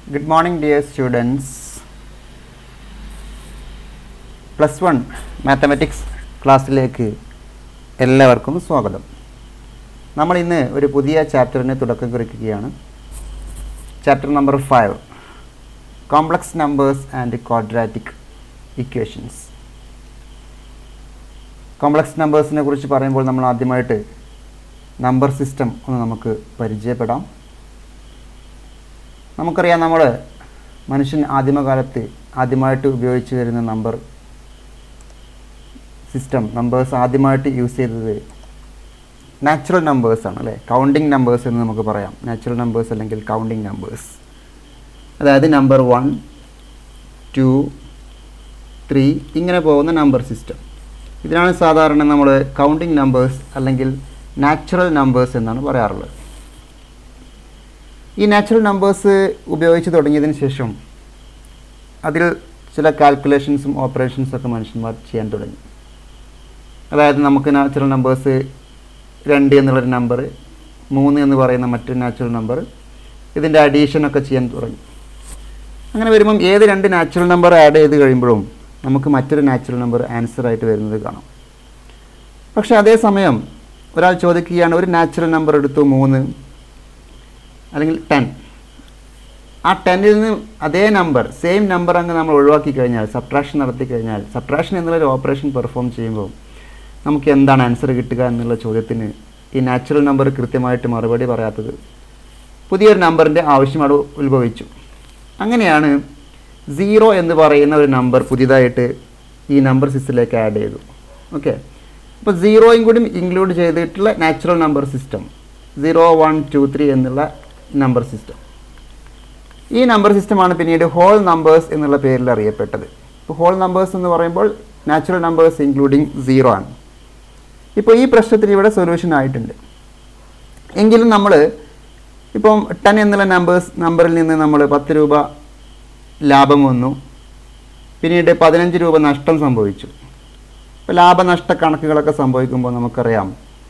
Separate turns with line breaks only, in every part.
Good morning, dear students. Plus one mathematics ക്ലാസ്സിലേക്ക് എല്ലാവർക്കും സ്വാഗതം നമ്മൾ ഇന്ന് ഒരു പുതിയ ചാപ്റ്ററിന് തുടക്കം കുറിക്കുകയാണ് chapter number five complex numbers and quadratic equations complex നമ്പേഴ്സിനെ കുറിച്ച് പറയുമ്പോൾ നമ്മൾ ആദ്യമായിട്ട് നമ്പർ സിസ്റ്റം ഒന്ന് നമുക്ക് പരിചയപ്പെടാം നമുക്കറിയാം നമ്മൾ മനുഷ്യൻ ആദിമകാലത്ത് ആദ്യമായിട്ട് ഉപയോഗിച്ച് വരുന്ന നമ്പർ സിസ്റ്റം നമ്പേഴ്സ് ആദ്യമായിട്ട് യൂസ് ചെയ്തത് നാച്ചുറൽ നമ്പേഴ്സ് ആണ് അല്ലേ കൗണ്ടിങ് നമ്പേഴ്സ് എന്ന് നമുക്ക് പറയാം നാച്ചുറൽ നമ്പേഴ്സ് അല്ലെങ്കിൽ കൗണ്ടിങ് നമ്പേഴ്സ് അതായത് നമ്പർ വൺ ടു ത്രീ ഇങ്ങനെ പോകുന്ന നമ്പർ സിസ്റ്റം ഇതിനാണ് സാധാരണ നമ്മൾ കൗണ്ടിങ് നമ്പേഴ്സ് അല്ലെങ്കിൽ നാച്ചുറൽ നമ്പേഴ്സ് എന്നാണ് പറയാറുള്ളത് ഈ നാച്ചുറൽ നമ്പേഴ്സ് ഉപയോഗിച്ച് തുടങ്ങിയതിന് ശേഷം അതിൽ ചില കാൽക്കുലേഷൻസും ഓപ്പറേഷൻസും ഒക്കെ മനുഷ്യന്മാർ ചെയ്യാൻ തുടങ്ങി അതായത് നമുക്ക് നാച്ചുറൽ നമ്പേഴ്സ് രണ്ട് എന്നുള്ളൊരു നമ്പർ മൂന്ന് എന്ന് പറയുന്ന മറ്റൊരു നാച്ചുറൽ നമ്പർ ഇതിൻ്റെ അഡീഷനൊക്കെ ചെയ്യാൻ തുടങ്ങി അങ്ങനെ വരുമ്പം ഏത് രണ്ട് നാച്ചുറൽ നമ്പർ ആഡ് ചെയ്ത് കഴിയുമ്പോഴും നമുക്ക് മറ്റൊരു നാച്ചുറൽ നമ്പർ ആൻസർ ആയിട്ട് വരുന്നത് കാണാം പക്ഷേ അതേസമയം ഒരാൾ ചോദിക്കുകയാണ് ഒരു നാച്ചുറൽ നമ്പർ എടുത്തു മൂന്ന് അല്ലെങ്കിൽ ടെൻ ആ ടെന്നിൽ നിന്ന് അതേ നമ്പർ സെയിം നമ്പർ അങ്ങ് നമ്മൾ ഒഴിവാക്കി കഴിഞ്ഞാൽ സബ്ട്രാക്ഷൻ നടത്തി കഴിഞ്ഞാൽ സബ്ട്രാക്ഷൻ എന്നുള്ളൊരു ഓപ്പറേഷൻ പെർഫോം ചെയ്യുമ്പോൾ നമുക്ക് എന്താണ് ആൻസർ കിട്ടുക എന്നുള്ള ചോദ്യത്തിന് ഈ നാച്ചുറൽ നമ്പർ കൃത്യമായിട്ട് മറുപടി പറയാത്തത് പുതിയൊരു നമ്പറിൻ്റെ ആവശ്യം അവിടെ ഉത്ഭവിച്ചു അങ്ങനെയാണ് സീറോ എന്ന് പറയുന്ന ഒരു നമ്പർ പുതിയതായിട്ട് ഈ നമ്പർ സിസ്റ്റത്തിലേക്ക് ആഡ് ചെയ്തു ഓക്കെ അപ്പോൾ സീറോയും കൂടി ഇൻക്ലൂഡ് ചെയ്തിട്ടുള്ള natural number system zero one two three എന്നുള്ള നമ്പർ സിസ്റ്റം ഈ നമ്പർ സിസ്റ്റമാണ് പിന്നീട് ഹോൾ നമ്പേഴ്സ് എന്നുള്ള പേരിൽ അറിയപ്പെട്ടത് ഇപ്പോൾ ഹോൾ നമ്പേഴ്സ് എന്ന് പറയുമ്പോൾ നാച്ചുറൽ നമ്പേഴ്സ് ഇൻക്ലൂഡിങ് സീറോ ആണ് ഇപ്പോൾ ഈ പ്രശ്നത്തിന് ഇവിടെ സൊല്യൂഷൻ ആയിട്ടുണ്ട് എങ്കിലും നമ്മൾ ഇപ്പം ടെൻ എന്നുള്ള നമ്പേഴ്സ് നമ്പറിൽ നിന്ന് നമ്മൾ പത്ത് രൂപ ലാഭം വന്നു പിന്നീട് പതിനഞ്ച് രൂപ നഷ്ടം സംഭവിച്ചു ഇപ്പോൾ ലാഭനഷ്ട കണക്കുകളൊക്കെ സംഭവിക്കുമ്പോൾ നമുക്കറിയാം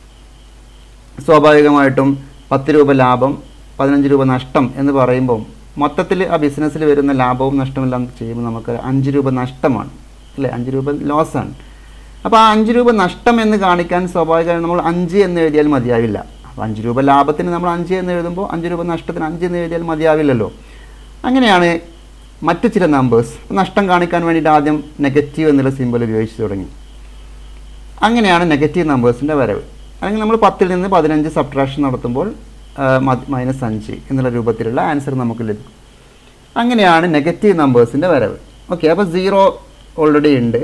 സ്വാഭാവികമായിട്ടും പത്ത് രൂപ ലാഭം പതിനഞ്ച് രൂപ നഷ്ടം എന്ന് പറയുമ്പോൾ മൊത്തത്തിൽ ആ ബിസിനസ്സിൽ വരുന്ന ലാഭവും നഷ്ടമെല്ലാം ചെയ്യുമ്പോൾ നമുക്ക് അഞ്ച് രൂപ നഷ്ടമാണ് അല്ലേ അഞ്ച് രൂപ ലോസാണ് അപ്പോൾ ആ അഞ്ച് രൂപ നഷ്ടം എന്ന് കാണിക്കാൻ സ്വാഭാവികമായും നമ്മൾ അഞ്ച് എന്ന് എഴുതിയാൽ മതിയാവില്ല അപ്പോൾ അഞ്ച് രൂപ ലാഭത്തിന് നമ്മൾ അഞ്ച് എന്ന് എഴുതുമ്പോൾ അഞ്ച് രൂപ നഷ്ടത്തിന് അഞ്ച് എന്ന് എഴുതിയാൽ മതിയാവില്ലല്ലോ അങ്ങനെയാണ് മറ്റു ചില നമ്പേഴ്സ് നഷ്ടം കാണിക്കാൻ വേണ്ടിയിട്ട് ആദ്യം നെഗറ്റീവ് എന്നുള്ള സിമ്പിൾ ഉപയോഗിച്ച് തുടങ്ങി അങ്ങനെയാണ് നെഗറ്റീവ് നമ്പേഴ്സിൻ്റെ വരവ് അല്ലെങ്കിൽ നമ്മൾ പത്തിൽ നിന്ന് പതിനഞ്ച് സബ്ട്രാക്ഷൻ നടത്തുമ്പോൾ മൈനസ് അഞ്ച് എന്നുള്ള രൂപത്തിലുള്ള ആൻസർ നമുക്ക് ലഭിക്കും അങ്ങനെയാണ് നെഗറ്റീവ് നമ്പേഴ്സിൻ്റെ വരവ് ഓക്കെ അപ്പോൾ സീറോ ഓൾറെഡി ഉണ്ട്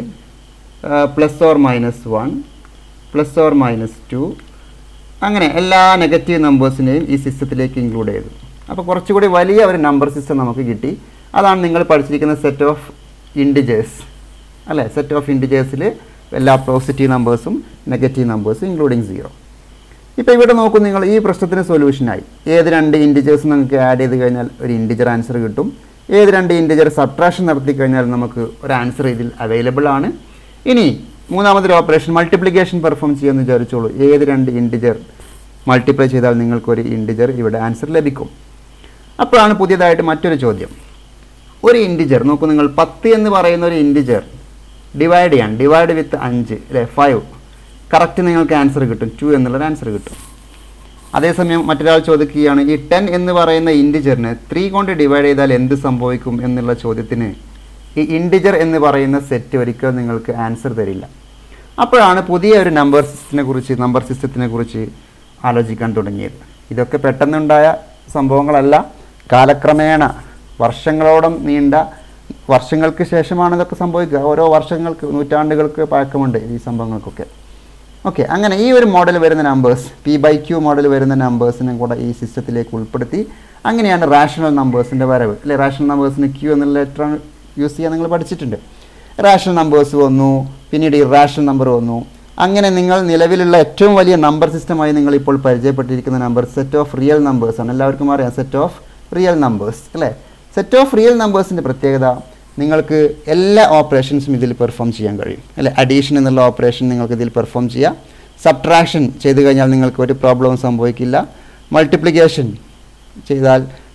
plus or minus one plus or minus two അങ്ങനെ എല്ലാ നെഗറ്റീവ് നമ്പേഴ്സിനെയും ഈ സിസ്റ്റത്തിലേക്ക് ഇൻക്ലൂഡ് ചെയ്തു അപ്പോൾ കുറച്ചുകൂടി വലിയ ഒരു നമ്പർ സിസ്റ്റം നമുക്ക് കിട്ടി അതാണ് നിങ്ങൾ പഠിച്ചിരിക്കുന്ന സെറ്റ് ഓഫ് ഇൻഡിജേഴ്സ് അല്ലേ സെറ്റ് ഓഫ് ഇൻഡിജേഴ്സിൽ എല്ലാ പോസിറ്റീവ് നമ്പേഴ്സും നെഗറ്റീവ് നമ്പേഴ്സും ഇൻക്ലൂഡിങ് സീറോ ഇപ്പോൾ ഇവിടെ നോക്കൂ നിങ്ങൾ ഈ പ്രശ്നത്തിന് സൊല്യൂഷനായി ഏത് രണ്ട് ഇൻഡിജേഴ്സ് നമുക്ക് ആഡ് ചെയ്ത് കഴിഞ്ഞാൽ ഒരു ഇൻഡിജർ ആൻസർ കിട്ടും ഏത് രണ്ട് ഇൻഡിജർ സബ്ട്രാക്ഷൻ നടത്തി കഴിഞ്ഞാൽ നമുക്ക് ഒരു ആൻസർ ഇതിൽ അവൈലബിൾ ആണ് ഇനി മൂന്നാമതൊരു ഓപ്പറേഷൻ മൾട്ടിപ്ലിക്കേഷൻ പെർഫോം ചെയ്യുമെന്ന് വിചാരിച്ചോളൂ ഏത് രണ്ട് ഇൻഡിജർ മൾട്ടിപ്ലൈ ചെയ്താൽ നിങ്ങൾക്കൊരു ഇൻഡിജർ ഇവിടെ ആൻസർ ലഭിക്കും അപ്പോഴാണ് പുതിയതായിട്ട് മറ്റൊരു ചോദ്യം ഒരു ഇൻഡിജർ നോക്കൂ നിങ്ങൾ പത്ത് എന്ന് പറയുന്ന ഒരു ഇൻഡിജർ ഡിവൈഡ് ചെയ്യാൻ ഡിവൈഡ് വിത്ത് അഞ്ച് അല്ലേ ഫൈവ് കറക്റ്റ് നിങ്ങൾക്ക് ആൻസർ കിട്ടും ടു എന്നുള്ളൊരു ആൻസർ കിട്ടും അതേസമയം മറ്റൊരാൾ ചോദിക്കുകയാണ് ഈ ടെൻ എന്ന് പറയുന്ന ഇൻഡിജറിനെ ത്രീ കൊണ്ട് ഡിവൈഡ് ചെയ്താൽ എന്ത് സംഭവിക്കും എന്നുള്ള ചോദ്യത്തിന് ഈ ഇൻഡിജർ എന്ന് പറയുന്ന സെറ്റ് ഒരിക്കലും നിങ്ങൾക്ക് ആൻസർ തരില്ല അപ്പോഴാണ് പുതിയ ഒരു നമ്പർ സിസ്റ്റത്തിനെ കുറിച്ച് നമ്പർ സിസ്റ്റത്തിനെ കുറിച്ച് ആലോചിക്കാൻ തുടങ്ങിയത് ഇതൊക്കെ പെട്ടെന്നുണ്ടായ സംഭവങ്ങളല്ല കാലക്രമേണ വർഷങ്ങളോളം നീണ്ട വർഷങ്ങൾക്ക് ശേഷമാണ് ഇതൊക്കെ സംഭവിക്കുക ഓരോ വർഷങ്ങൾക്ക് നൂറ്റാണ്ടുകൾക്ക് പഴക്കമുണ്ട് ഈ സംഭവങ്ങൾക്കൊക്കെ ഓക്കെ അങ്ങനെ ഈ ഒരു മോഡൽ വരുന്ന numbers P by Q model വരുന്ന നമ്പേഴ്സിനും കൂടെ ഈ സിസ്റ്റത്തിലേക്ക് ഉൾപ്പെടുത്തി അങ്ങനെയാണ് റാഷണൽ നമ്പേഴ്സിൻ്റെ വരവ് അല്ലെ റാഷണൽ നമ്പേഴ്സിന് ക്യൂ എന്നുള്ള ലെറ്റർ യൂസ് ചെയ്യാൻ നിങ്ങൾ പഠിച്ചിട്ടുണ്ട് റാഷണൽ നമ്പേഴ്സ് വന്നു പിന്നീട് ഇറാഷണൽ നമ്പർ വന്നു അങ്ങനെ നിങ്ങൾ നിലവിലുള്ള ഏറ്റവും വലിയ നമ്പർ സിസ്റ്റമായി നിങ്ങൾ ഇപ്പോൾ പരിചയപ്പെട്ടിരിക്കുന്ന number set of real numbers ആണ് എല്ലാവർക്കും അറിയാം സെറ്റ് ഓഫ് റിയൽ നമ്പേഴ്സ് അല്ലേ സെറ്റ് ഓഫ് റിയൽ നമ്പേഴ്സിൻ്റെ പ്രത്യേകത നിങ്ങൾക്ക് എല്ലാ ഓപ്പറേഷൻസും ഇതിൽ പെർഫോം ചെയ്യാൻ കഴിയും അല്ലെ അഡീഷൻ എന്നുള്ള ഓപ്പറേഷൻ നിങ്ങൾക്ക് ഇതിൽ പെർഫോം ചെയ്യാം സബ്ട്രാക്ഷൻ ചെയ്ത് കഴിഞ്ഞാൽ നിങ്ങൾക്ക് ഒരു പ്രോബ്ലവും സംഭവിക്കില്ല മൾട്ടിപ്ലിക്കേഷൻ ചെയ്താൽ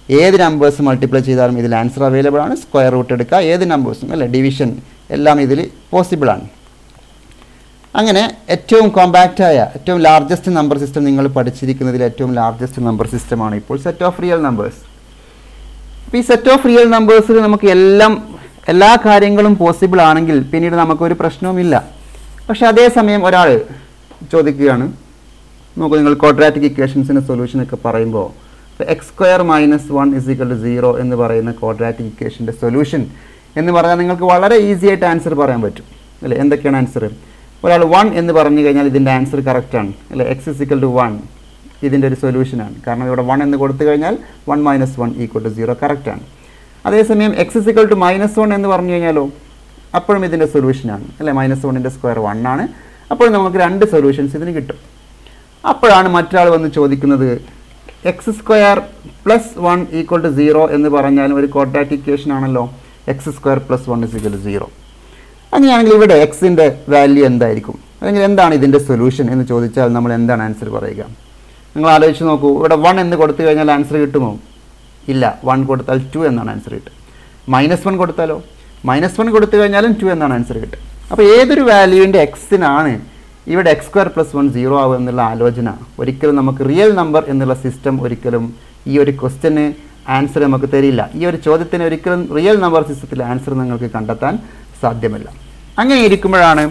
ഏത് നമ്പേഴ്സ് മൾട്ടിപ്ലൈ ചെയ്താലും ഇതിൽ ആൻസർ അവൈലബിൾ ആണ് സ്ക്വയർ റൂട്ട് എടുക്കുക ഏത് നമ്പേഴ്സും അല്ലേ ഡിവിഷൻ എല്ലാം ഇതിൽ പോസിബിൾ ആണ് അങ്ങനെ ഏറ്റവും കോമ്പാക്റ്റായ ഏറ്റവും ലാർജസ്റ്റ് നമ്പർ സിസ്റ്റം നിങ്ങൾ പഠിച്ചിരിക്കുന്നതിൽ ഏറ്റവും ലാർജസ്റ്റ് നമ്പർ സിസ്റ്റമാണ് ഇപ്പോൾ സെറ്റ് ഓഫ് റിയൽ നമ്പേഴ്സ് അപ്പോൾ ഈ സെറ്റ് ഓഫ് റിയൽ നമ്പേഴ്സിൽ നമുക്ക് എല്ലാം എല്ലാ കാര്യങ്ങളും പോസിബിൾ ആണെങ്കിൽ പിന്നീട് നമുക്കൊരു പ്രശ്നവുമില്ല പക്ഷെ അതേസമയം ഒരാൾ ചോദിക്കുകയാണ് നോക്കൂ നിങ്ങൾ ക്വാഡ്രാറ്റിക് ഇക്വേഷൻസിൻ്റെ സൊല്യൂഷനൊക്കെ പറയുമ്പോൾ X square minus one is equal to zero എന്ന് പറയുന്ന ക്വാഡ്രാറ്റിക് ഇക്വേഷൻ്റെ സൊല്യൂഷൻ എന്ന് പറഞ്ഞാൽ നിങ്ങൾക്ക് വളരെ ഈസി ആയിട്ട് ആൻസർ പറയാൻ പറ്റും അല്ലേ എന്തൊക്കെയാണ് ആൻസർ ഒരാൾ വൺ എന്ന് പറഞ്ഞു കഴിഞ്ഞാൽ ഇതിൻ്റെ ആൻസർ കറക്റ്റാണ് അല്ലേ എക്സ് ഇസിക്കൽ ടു വൺ ഇതിൻ്റെ ഒരു സൊല്യൂഷനാണ് കാരണം ഇവിടെ വൺ എന്ന് കൊടുത്തു കഴിഞ്ഞാൽ one minus one equal to zero കറക്റ്റാണ് അതേസമയം X is equal to minus one എന്ന് പറഞ്ഞു കഴിഞ്ഞാലോ അപ്പോഴും ഇതിൻ്റെ സൊല്യൂഷനാണ് അല്ലേ മൈനസ് വണ്ണിൻ്റെ സ്ക്വയർ വൺ ആണ് അപ്പോൾ നമുക്ക് രണ്ട് സൊല്യൂഷൻസ് ഇതിന് കിട്ടും അപ്പോഴാണ് മറ്റൊരാൾ വന്ന് ചോദിക്കുന്നത് X square plus one equal to zero എന്ന് പറഞ്ഞാലും ഒരു ക്വാഡ്രാറ്റിക് ഇക്വേഷൻ ആണല്ലോ X square plus one is equal to zero അങ്ങനെയാണെങ്കിൽ ഇവിടെ എക്സിൻ്റെ വാല്യൂ എന്തായിരിക്കും അല്ലെങ്കിൽ എന്താണ് ഇതിൻ്റെ സൊല്യൂഷൻ എന്ന് ചോദിച്ചാൽ നമ്മൾ എന്താണ് ആൻസർ പറയുക നിങ്ങൾ ആലോചിച്ച് നോക്കൂ ഇവിടെ വൺ എന്ന് കൊടുത്തു കഴിഞ്ഞാൽ ആൻസർ കിട്ടുമോ ഇല്ല വൺ കൊടുത്താൽ ടു എന്നാണ് ആൻസർ കിട്ടുക മൈനസ് വൺ കൊടുത്താലോ മൈനസ് വൺ കൊടുത്തു കഴിഞ്ഞാലും ടു എന്നാണ് ആൻസർ കിട്ടുക അപ്പോൾ ഏതൊരു വാല്യൂവിൻ്റെ എക്സിനാണ് ഇവിടെ X square plus one zero ആവും എന്നുള്ള ആലോചന ഒരിക്കലും നമുക്ക് റിയൽ നമ്പർ എന്നുള്ള സിസ്റ്റം ഒരിക്കലും ഈ ഒരു ക്വസ്റ്റ്യന് ആൻസർ നമുക്ക് തരില്ല ഈ ഒരു ചോദ്യത്തിന് ഒരിക്കലും റിയൽ നമ്പർ സിസ്റ്റത്തിൽ ആൻസർ നിങ്ങൾക്ക് കണ്ടെത്താൻ സാധ്യമല്ല അങ്ങനെ ഇരിക്കുമ്പോഴാണ്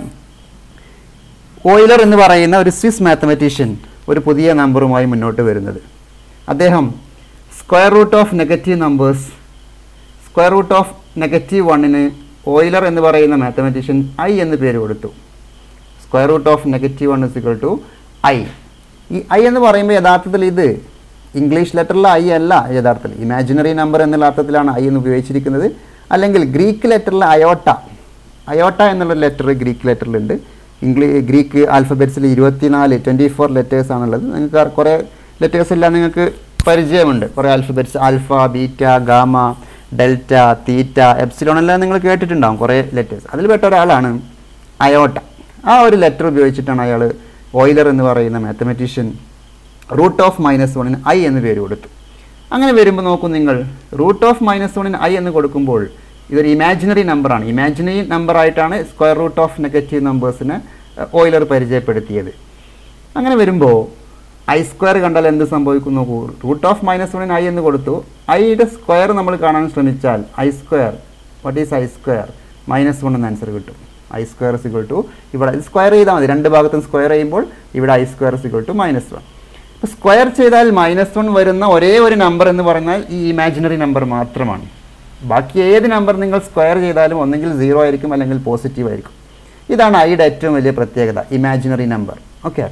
ഓയിലർ എന്ന് പറയുന്ന ഒരു സ്വിസ് മാത്തമാറ്റീഷ്യൻ ഒരു പുതിയ നമ്പറുമായി മുന്നോട്ട് വരുന്നത് അദ്ദേഹം square root of negative numbers square root of negative വണ്ണിന് ഓയിലർ എന്ന് പറയുന്ന മാത്തമാറ്റീഷ്യൻ ഐ എന്ന് പേര് കൊടുത്തു square root of negative one is equal to I ഈ ഐ എന്ന് പറയുമ്പോൾ യഥാർത്ഥത്തിൽ ഇത് ഇംഗ്ലീഷ് ലെറ്ററിലെ ഐ അല്ല യഥാർത്ഥത്തിൽ ഇമാജിനറി നമ്പർ എന്നുള്ള അർത്ഥത്തിലാണ് ഐ എന്ന് ഉപയോഗിച്ചിരിക്കുന്നത് അല്ലെങ്കിൽ ഗ്രീക്ക് ലെറ്ററിലെ അയോട്ട അയോട്ട എന്നുള്ള ലെറ്റർ ഗ്രീക്ക് ലെറ്ററിലുണ്ട് ഇംഗ്ലീ ഗ്രീക്ക് ആൽഫബറ്റ്സിൽ ഇരുപത്തിനാല് ട്വൻറ്റി ഫോർ ലെറ്റേഴ്സ് ആണുള്ളത് നിങ്ങൾക്ക് കുറേ ലെറ്റേഴ്സ് എല്ലാം നിങ്ങൾക്ക് പരിചയമുണ്ട് കുറേ alphabets alpha beta gamma delta theta epsilon എല്ലാം നിങ്ങൾ കേട്ടിട്ടുണ്ടാവും കുറേ ലെറ്റേഴ്സ് അതിൽ പെട്ട ഒരാളാണ് അയോട്ട ആ ഒരു ലെറ്റർ ഉപയോഗിച്ചിട്ടാണ് അയാൾ ഓയിലർ എന്ന് പറയുന്ന മാത്തമാറ്റീഷ്യൻ റൂട്ട് ഓഫ് മൈനസ് വണ്ണിന് ഐ എന്ന് പേര് കൊടുത്തു അങ്ങനെ വരുമ്പോൾ നോക്കൂ നിങ്ങൾ റൂട്ട് ഓഫ് മൈനസ് വണ്ണിന് ഐ എന്ന് കൊടുക്കുമ്പോൾ ഇതൊരു ഇമാജിനറി നമ്പറാണ് ഇമാജിനറി നമ്പർ ആയിട്ടാണ് സ്ക്വയർ റൂട്ട് ഓഫ് നെഗറ്റീവ് നമ്പേഴ്സിന് ഓയിലർ പരിചയപ്പെടുത്തിയത് അങ്ങനെ വരുമ്പോൾ ഐ സ്ക്വയർ കണ്ടാൽ എന്ത് സംഭവിക്കും നോക്കൂ റൂട്ട് ഓഫ് മൈനസ് വണ്ണിന് ഐ എന്ന് കൊടുത്തു ഐയുടെ സ്ക്വയർ നമ്മൾ കാണാൻ ശ്രമിച്ചാൽ i square what is I square minus one എന്ന ആൻസർ കിട്ടും ഐ സ്ക്വയർ സിക്വൽ ടു ഇവിടെ ഇത് സ്ക്വയർ ചെയ്താൽ മതി രണ്ട് ഭാഗത്തും സ്ക്വയർ ചെയ്യുമ്പോൾ ഇവിടെ i square equal to minus one അപ്പോൾ സ്ക്വയർ ചെയ്താൽ മൈനസ് വൺ വരുന്ന ഒരേ ഒരു നമ്പർ എന്ന് പറഞ്ഞാൽ ഈ ഇമാജിനറി നമ്പർ മാത്രമാണ് ബാക്കി ഏത് നമ്പർ നിങ്ങൾ സ്ക്വയർ ചെയ്താലും ഒന്നെങ്കിൽ സീറോ ആയിരിക്കും അല്ലെങ്കിൽ പോസിറ്റീവ് ആയിരിക്കും ഇതാണ് ഐയുടെ ഏറ്റവും വലിയ പ്രത്യേകത ഇമാജിനറി നമ്പർ ഓക്കെ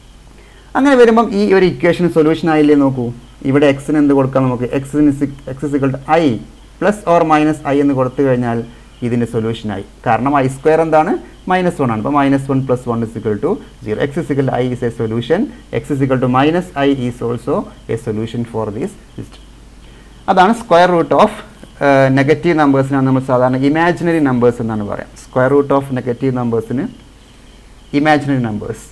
അങ്ങനെ വരുമ്പം ഈ ഒരു ഇക്വേഷൻ സൊല്യൂഷൻ ആയില്ലേ നോക്കൂ ഇവിടെ എക്സിന് എന്ത് കൊടുക്കാം നമുക്ക് എക്സിന് x equal to i plus or minus i എന്ന് കൊടുത്തു കഴിഞ്ഞാൽ ഇതിൻ്റെ സൊല്യൂഷനായി കാരണം ഐ സ്ക്വയർ എന്താണ് മൈനസ് വൺ ആണ് അപ്പോൾ minus one plus one is equal to zero x is equal i is a solution x is equal to minus i is also a solution for these system അതാണ് സ്ക്വയർ റൂട്ട് ഓഫ് നെഗറ്റീവ് നമ്പേഴ്സിനാണ് നമ്മൾ സാധാരണ imaginary numbers എന്നാണ് പറയാം square root of negative നമ്പേഴ്സിന് imaginary numbers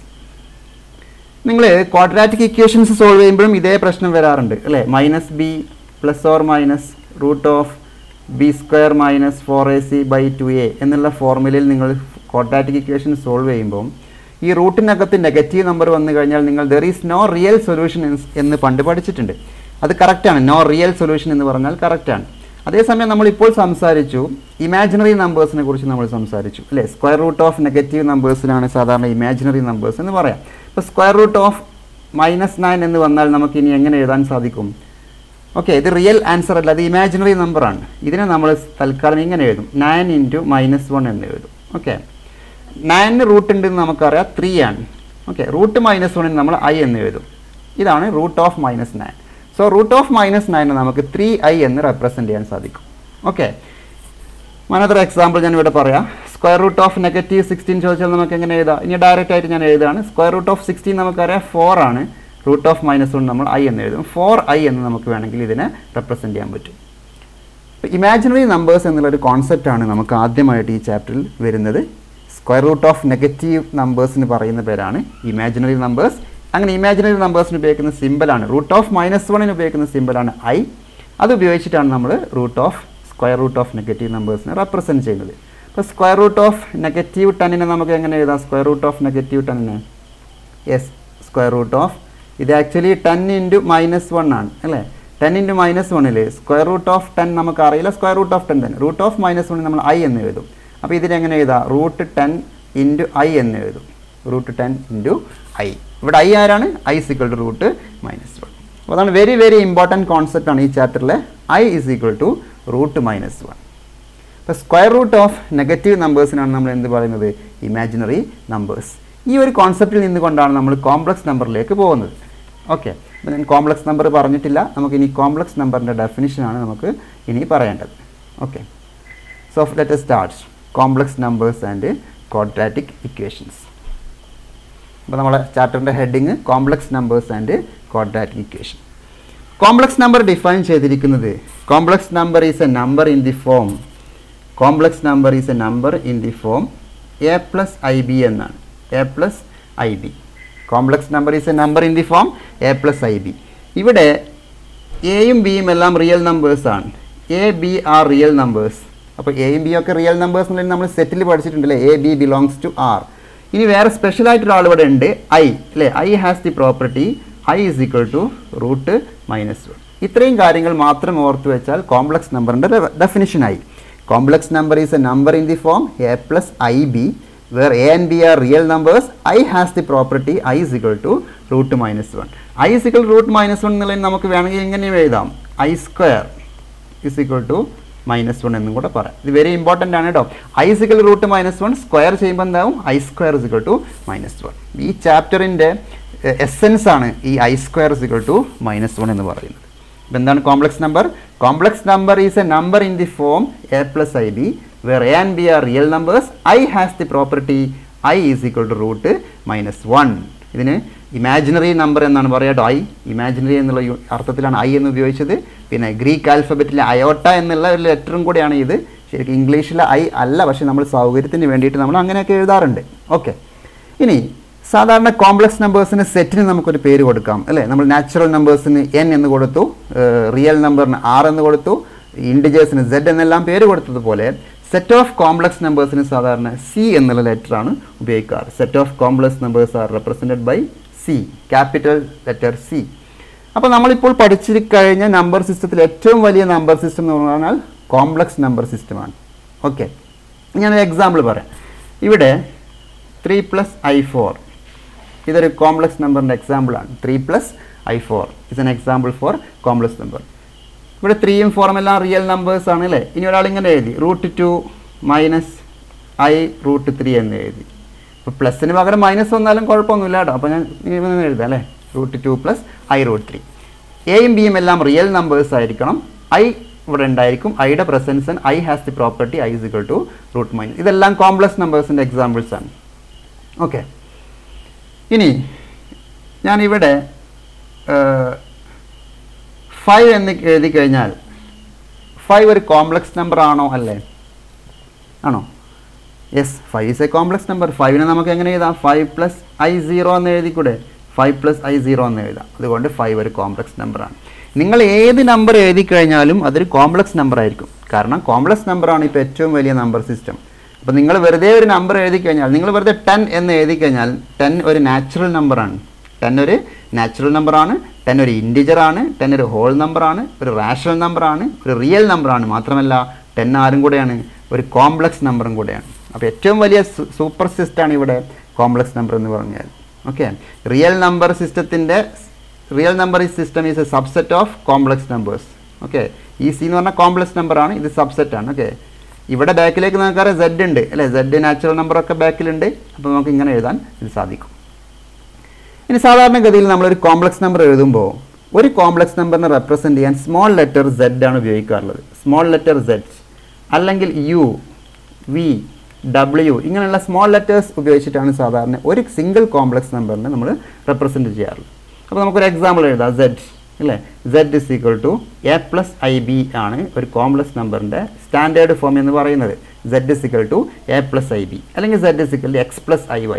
നിങ്ങൾ quadratic equations solve ചെയ്യുമ്പോഴും ഇതേ പ്രശ്നം വരാറുണ്ട് അല്ലേ minus b plus or minus root of b square minus four a c by two a എന്നുള്ള ഫോർമുലയിൽ നിങ്ങൾ ക്വാഡ്രാറ്റിക് ഇക്വേഷൻ സോൾവ് ചെയ്യുമ്പോൾ ഈ റൂട്ടിനകത്ത് നെഗറ്റീവ് നമ്പർ വന്നു കഴിഞ്ഞാൽ നിങ്ങൾ there is no real solution എന്ന് പണ്ട് പഠിച്ചിട്ടുണ്ട് അത് കറക്റ്റാണ് നോ റിയൽ സൊല്യൂഷൻ എന്ന് പറഞ്ഞാൽ കറക്റ്റാണ് അതേസമയം നമ്മളിപ്പോൾ സംസാരിച്ചു ഇമാജിനറി നമ്പേഴ്സിനെ കുറിച്ച് നമ്മൾ സംസാരിച്ചു അല്ലേ സ്ക്വയർ റൂട്ട് ഓഫ് നെഗറ്റീവ് നമ്പേഴ്സിനാണ് സാധാരണ ഇമാജിനറി നമ്പേഴ്സ് എന്ന് പറയാം ഇപ്പോൾ square root of minus nine എന്ന് വന്നാൽ നമുക്ക് ഇനി എങ്ങനെ എഴുതാൻ സാധിക്കും ഓക്കെ ഇത് റിയൽ ആൻസർ അല്ല അത് ഇമാജിനറി നമ്പറാണ് ഇതിനെ നമ്മൾ തൽക്കാലം ഇങ്ങനെ എഴുതും നയൻ ഇൻറ്റു മൈനസ് വൺ എന്ന് എഴുതും ഓക്കെ നയനിന് റൂട്ട് ഉണ്ടെന്ന് നമുക്കറിയാം ത്രീ ആണ് ഓക്കെ റൂട്ട് മൈനസ് വണ്ണിന് നമ്മൾ ഐ എന്ന് എഴുതും ഇതാണ് root of minus nine so root of minus നയനെ നമുക്ക് ത്രീ ഐ എന്ന് റെപ്രസെൻറ്റ് ചെയ്യാൻ സാധിക്കും ഓക്കെ മനോദർ എക്സാമ്പിൾ ഞാൻ ഇവിടെ പറയാം square root of negative sixteen ചോദിച്ചാൽ നമുക്ക് എങ്ങനെ എഴുതാം ഇനി ഡയറക്റ്റ് ആയിട്ട് ഞാൻ എഴുതാണ് സ്ക്വയർ റൂട്ട് ഓഫ് സിക്സ്റ്റീൻ നമുക്കറിയാം ഫോർ ആണ് റൂട്ട് ഓഫ് മൈനസ് വൺ നമ്മൾ ഐ എന്ന് എഴുതും ഫോർ ഐ എന്ന് നമുക്ക് വേണമെങ്കിൽ ഇതിനെ റെപ്രസെൻറ്റ് ചെയ്യാൻ പറ്റും ഇപ്പോൾ ഇമാജിനറി നമ്പേഴ്സ് എന്നുള്ളൊരു കോൺസെപ്റ്റാണ് നമുക്ക് ആദ്യമായിട്ട് ഈ ചാപ്റ്ററിൽ വരുന്നത് സ്ക്വയർ റൂട്ട് ഓഫ് നെഗറ്റീവ് നമ്പേഴ്സിന് പറയുന്ന പേരാണ് ഇമാജിനറി നമ്പേഴ്സ് അങ്ങനെ ഇമാജിനറി നമ്പേഴ്സിന് ഉപയോഗിക്കുന്ന സിമ്പിളാണ് റൂട്ട് ഓഫ് മൈനസ് വണ്ണിന് ഉപയോഗിക്കുന്ന സിമ്പിളാണ് ഐ അത് ഉപയോഗിച്ചിട്ടാണ് നമ്മൾ root of square root of negative നമ്പേഴ്സിനെ റെപ്രസെൻറ്റ് ചെയ്യുന്നത് അപ്പോൾ സ്ക്വയർ റൂട്ട് ഓഫ് നെഗറ്റീവ് ടെന്നിനെ നമുക്ക് എങ്ങനെ എഴുതാം സ്ക്വയർ റൂട്ട് ഓഫ് നെഗറ്റീവ് ടെന്നിനെ യെസ് സ്ക്വയർ റൂട്ട് ഓഫ് ഇത് actually ten into minus one ആണ് അല്ലേ ടെൻ ഇൻറ്റു മൈനസ് വണ്ണിൽ സ്ക്വയർ റൂട്ട് ഓഫ് ടെൻ നമുക്ക് അറിയില്ല സ്ക്വയർ റൂട്ട് ഓഫ് ടെൻ തന്നെ റൂട്ട് ഓഫ് മൈനസ് വണ്ണിൽ നമ്മൾ ഐ എന്ന് എഴുതും അപ്പോൾ ഇതിനെങ്ങനെ എഴുതാം റൂട്ട് ടെൻ ഇൻറ്റു ഐ എന്ന് എഴുതും റൂട്ട് ടെൻ ഇൻറ്റു ഐ ഇവിടെ ഐ ആരാണ് i equal to root minus one അപ്പോൾ അതാണ് വെരി വെരി ഇമ്പോർട്ടൻറ്റ് കോൺസെപ്റ്റ് ആണ് ഈ ചാപ്റ്ററിലെ i is equal to root minus one അപ്പോൾ സ്ക്വയർ റൂട്ട് ഓഫ് നെഗറ്റീവ് നമ്പേഴ്സിനാണ് നമ്മൾ എന്ത് പറയുന്നത് ഇമാജിനറി നമ്പേഴ്സ് ഈ ഒരു കോൺസെപ്റ്റിൽ നിന്നുകൊണ്ടാണ് നമ്മൾ കോംപ്ലക്സ് നമ്പറിലേക്ക് പോകുന്നത് ഓക്കെ അപ്പോൾ ഞാൻ കോംപ്ലക്സ് നമ്പർ പറഞ്ഞിട്ടില്ല നമുക്ക് ഇനി കോംപ്ലക്സ് നമ്പറിൻ്റെ ഡെഫിനിഷനാണ് നമുക്ക് ഇനി പറയേണ്ടത് okay so let start complex numbers and quadratic equations അപ്പോൾ നമ്മളെ ചാപ്റ്ററിൻ്റെ heading complex numbers and quadratic equation complex number define ചെയ്തിരിക്കുന്നത് complex number is a number in the form complex number is a number in the form a plus I b എന്നാണ് a plus I b complex number is a number in the form a plus I b ഇവിടെ എയും ബിയും എല്ലാം real നമ്പേഴ്സാണ് A B are real numbers അപ്പോൾ എയും ബിയും ഒക്കെ റിയൽ നമ്പേഴ്സ് എന്നുള്ളത് നമ്മൾ സെറ്റിൽ പഠിച്ചിട്ടുണ്ടല്ലേ a b belongs to R ഇനി വേറെ സ്പെഷ്യൽ ആയിട്ടൊരു ആൾ ഇവിടെ ഉണ്ട് ഐ അല്ലേ i has the property i is equal to root minus one ഇത്രയും കാര്യങ്ങൾ മാത്രം ഓർത്ത് വെച്ചാൽ കോംപ്ലക്സ് നമ്പറിൻ്റെ ഡെഫിനിഷനായി complex number is a number in the form a plus I b where a and b are real numbers i has the property i is equal to root minus one i is equal root minus one എന്നുള്ളത് നമുക്ക് വേണമെങ്കിൽ ഇങ്ങനെ എഴുതാം i square is equal to minus one എന്നും കൂടെ പറയാം ഇത് very important ആണ് കേട്ടോ i സിക്കൽ root minus one square ചെയ്യുമ്പോൾ എന്താവും i square സിക്കൽ to minus one ഈ ചാപ്റ്ററിൻ്റെ എസെൻസ് ആണ് ഈ i square സിക്കൽ to minus one എന്ന് പറയുന്നത് അപ്പോൾ എന്താണ് complex number complex number is a number in the form a plus I b where a and b are real numbers i has the property i is equal to root minus one ഇതിന് imaginary number എന്നാണ് പറയുക i imaginary എന്നുള്ള യു- അർത്ഥത്തിലാണ് i എന്ന് ഉപയോഗിച്ചത് പിന്നെ Greek ആൽഫബറ്റിലെ അയോട്ട എന്നുള്ള ഒരു ലെറ്ററും കൂടിയാണ് ഇത് ശരിക്കും ഇംഗ്ലീഷിലെ ഐ അല്ല പക്ഷേ നമ്മൾ സൗകര്യത്തിന് വേണ്ടിയിട്ട് നമ്മൾ അങ്ങനെയൊക്കെ എഴുതാറുണ്ട് ഓക്കെ ഇനി സാധാരണ കോംപ്ലക്സ് നമ്പേഴ്സിന് സെറ്റിന് നമുക്കൊരു പേര് കൊടുക്കാം അല്ലേ നമ്മൾ നാച്ചുറൽ നമ്പേഴ്സിന് എൻ എന്ന് കൊടുത്തു റിയൽ നമ്പറിന് ആർ എന്ന് കൊടുത്തു ഇൻഡിജേഴ്സിന് സെഡ് എന്നെല്ലാം പേര് കൊടുത്തതുപോലെ സെറ്റ് ഓഫ് കോംപ്ലക്സ് നമ്പേഴ്സിന് സാധാരണ സി എന്നുള്ള ലെറ്ററാണ് ഉപയോഗിക്കാറ് set of complex numbers are represented by C capital letter C അപ്പോൾ നമ്മളിപ്പോൾ പഠിച്ചു കഴിഞ്ഞ നമ്പർ സിസ്റ്റത്തിൽ ഏറ്റവും വലിയ നമ്പർ സിസ്റ്റം എന്ന് പറഞ്ഞാൽ കോംപ്ലക്സ് നമ്പർ സിസ്റ്റമാണ് ഓക്കെ ഞാനൊരു എക്സാമ്പിൾ പറയാം ഇവിടെ ത്രീ പ്ലസ് ഐ ഫോർ ഇതൊരു കോംപ്ലക്സ് നമ്പറിൻ്റെ എക്സാമ്പിളാണ് three plus i four is an example for complex number ഇവിടെ ത്രീയും ഫോറും എല്ലാം റിയൽ നമ്പേഴ്സ് ആണ് അല്ലേ ഇനി ഒരാൾ ഇങ്ങനെ എഴുതി root two minus i root three എന്ന് എഴുതി അപ്പോൾ പ്ലസിന് പകരം മൈനസ് വന്നാലും കുഴപ്പമൊന്നുമില്ല കേട്ടോ അപ്പോൾ ഞാൻ ഇനി ഇങ്ങനെ എഴുതാം അല്ലേ root two plus i root three എയും ബിയും എല്ലാം റിയൽ നമ്പേഴ്സ് ആയിരിക്കണം ഐ ഇവിടെ ഉണ്ടായിരിക്കും ഐയുടെ presence i has the property i is equal to root minus ഇതെല്ലാം കോംപ്ലക്സ് നമ്പേഴ്സിൻ്റെ എക്സാമ്പിൾസ് ആണ് ഓക്കെ ഇനി ഞാനിവിടെ ഫൈവ് എന്ന് എഴുതി കഴിഞ്ഞാൽ ഫൈവ് ഒരു കോംപ്ലക്സ് നമ്പർ ആണോ അല്ലേ ആണോ yes five is a complex number ഫൈവിനെ നമുക്ക് എങ്ങനെ എഴുതാം ഫൈവ് പ്ലസ് ഐ സീറോ എന്ന് എഴുതിക്കൂടെ ഫൈവ് പ്ലസ് ഐ സീറോ എന്ന് എഴുതാം അതുകൊണ്ട് ഫൈവ് ഒരു കോംപ്ലക്സ് നമ്പറാണ് നിങ്ങൾ ഏത് നമ്പർ എഴുതി കഴിഞ്ഞാലും അതൊരു കോംപ്ലക്സ് നമ്പർ ആയിരിക്കും കാരണം കോംപ്ലക്സ് നമ്പറാണ് ഇപ്പോൾ ഏറ്റവും വലിയ നമ്പർ സിസ്റ്റം അപ്പോൾ നിങ്ങൾ വെറുതെ ഒരു നമ്പർ എഴുതി കഴിഞ്ഞാൽ നിങ്ങൾ വെറുതെ ടെൻ എന്ന് എഴുതി കഴിഞ്ഞാൽ ടെൻ ഒരു നാച്ചുറൽ നമ്പറാണ് ടെൻ ഒരു നാച്ചുറൽ നമ്പറാണ് ടെൻ ഒരു ഇൻഡിജർ ആണ് ടെൻ ഒരു ഹോൾ നമ്പറാണ് ഒരു റാഷണൽ നമ്പറാണ് ഒരു റിയൽ നമ്പറാണ് മാത്രമല്ല ടെൻ ആരും കൂടെയാണ് ഒരു കോംപ്ലക്സ് നമ്പറും കൂടെയാണ് അപ്പോൾ ഏറ്റവും വലിയ സൂപ്പർ സിസ്റ്റമാണ് ഇവിടെ കോംപ്ലക്സ് നമ്പർ എന്ന് പറഞ്ഞാൽ ഓക്കെ റിയൽ നമ്പർ സിസ്റ്റത്തിൻ്റെ real number system is a subset of complex numbers okay ഈ സി എന്ന് പറഞ്ഞാൽ കോംപ്ലക്സ് നമ്പറാണ് ഇത് സബ്സെറ്റ് ആണ് ഓക്കെ ഇവിടെ ബാക്കിലേക്ക് നമുക്കറിയാം സെഡ് ഉണ്ട് അല്ലേ സെഡ് നാച്ചുറൽ നമ്പറൊക്കെ ബാക്കിലുണ്ട് അപ്പോൾ നമുക്ക് ഇങ്ങനെ എഴുതാൻ ഇത് സാധിക്കും ഇനി സാധാരണഗതിയിൽ നമ്മളൊരു കോംപ്ലക്സ് നമ്പർ എഴുതുമ്പോൾ ഒരു കോംപ്ലക്സ് നമ്പറിനെ റെപ്രസെൻറ്റ് ചെയ്യാൻ സ്മോൾ ലെറ്റർ സെഡ് ആണ് ഉപയോഗിക്കാറുള്ളത് സ്മോൾ ലെറ്റർ സെഡ് അല്ലെങ്കിൽ യു വി ഡബ്ല്യു ഇങ്ങനെയുള്ള സ്മോൾ ലെറ്റേഴ്സ് ഉപയോഗിച്ചിട്ടാണ് സാധാരണ ഒരു സിംഗിൾ കോംപ്ലക്സ് നമ്പറിനെ നമ്മൾ റെപ്രസെൻറ്റ് ചെയ്യാറുള്ളത് അപ്പോൾ നമുക്കൊരു എക്സാമ്പിൾ എഴുതാം സെഡ് അല്ലേ z is equal to A plus I b ആണ് ഒരു കോംപ്ലക്സ് നമ്പറിൻ്റെ സ്റ്റാൻഡേർഡ് ഫോം എന്ന് പറയുന്നത് z is equal to A plus I b അല്ലെങ്കിൽ z is equal to x plus i y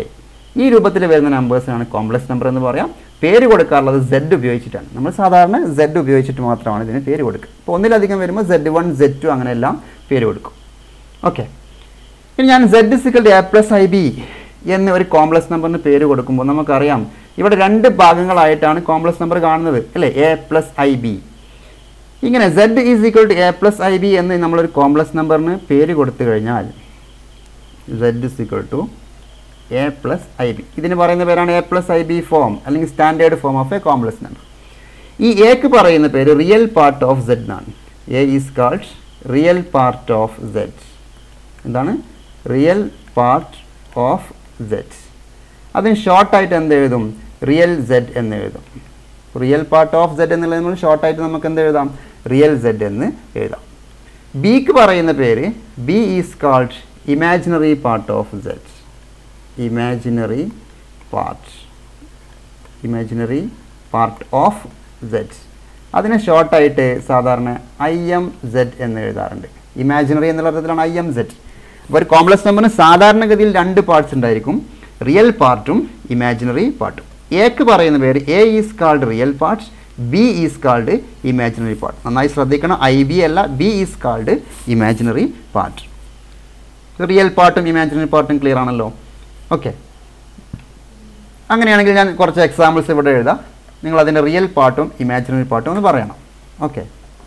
ഈ രൂപത്തിൽ വരുന്ന നമ്പേഴ്സിനാണ് കോംപ്ലക്സ് നമ്പർ എന്ന് പറയാം പേര് കൊടുക്കാറുള്ളത് സെഡ് ഉപയോഗിച്ചിട്ടാണ് നമ്മൾ സാധാരണ സെഡ് ഉപയോഗിച്ചിട്ട് മാത്രമാണ് ഇതിന് പേര് കൊടുക്കുക അപ്പോൾ ഒന്നിലധികം വരുമ്പോൾ സെഡ് വൺ സെഡ് ടു അങ്ങനെയെല്ലാം പേര് കൊടുക്കും ഓക്കെ ഇനി ഞാൻ z സിക്കൽ a plus I B എന്ന് ഒരു കോംപ്ലക്സ് നമ്പറിന് പേര് കൊടുക്കുമ്പോൾ നമുക്കറിയാം ഇവിടെ രണ്ട് ഭാഗങ്ങളായിട്ടാണ് കോംപ്ലക്സ് നമ്പർ കാണുന്നത് അല്ലേ എ പ്ലസ് ഐ ബി ഇങ്ങനെ z is equal to A plus I B എന്ന് നമ്മളൊരു കോംപ്ലക്സ് നമ്പറിന് പേര് കൊടുത്തു കഴിഞ്ഞാൽ z is equal to A plus I b ഇതിന് പറയുന്ന പേരാണ് a plus I B form അല്ലെങ്കിൽ standard form of a complex number ഈ എക്ക് പറയുന്ന പേര് റിയൽ പാർട്ട് ഓഫ് സെഡ് എന്നാണ് a is called real part of z എന്താണ് റിയൽ പാർട്ട് ഓഫ് സെഡ് അതിന് ഷോർട്ടായിട്ട് എന്ത് എഴുതും റിയൽ സെഡ് എന്ന് എഴുതും റിയൽ പാർട്ട് ഓഫ് സെഡ് എന്നുള്ളത് നമ്മൾ ഷോർട്ടായിട്ട് നമുക്ക് എന്ത് എഴുതാം റിയൽ സെഡ് എന്ന് എഴുതാം ബിക്ക് പറയുന്ന പേര് b is called imaginary part of z imaginary part imaginary part of z അതിനെ ഷോർട്ടായിട്ട് സാധാരണ ഐ എം സെഡ് എന്ന് എഴുതാറുണ്ട് ഇമാജിനറി എന്നുള്ള അർത്ഥത്തിലാണ് ഐ എം സെഡ് അപ്പോൾ ഒരു കോംപ്ലക്സ് നമ്പറിന് സാധാരണഗതിയിൽ രണ്ട് പാർട്സ് ഉണ്ടായിരിക്കും റിയൽ പാർട്ടും ഇമാജിനറി പാർട്ടും എക്ക് പറയുന്ന പേര് a is called real part b is called imaginary part നന്നായി ശ്രദ്ധിക്കണം ഐ ബി അല്ല b is called imaginary part real പാർട്ടും ഇമാജിനറി പാർട്ടും ക്ലിയർ ആണല്ലോ ഓക്കെ അങ്ങനെയാണെങ്കിൽ ഞാൻ കുറച്ച് എക്സാമ്പിൾസ് ഇവിടെ എഴുതാം നിങ്ങൾ അതിൻ്റെ റിയൽ പാർട്ടും ഇമാജിനറി പാർട്ടും ഒന്ന് പറയണം ഓക്കെ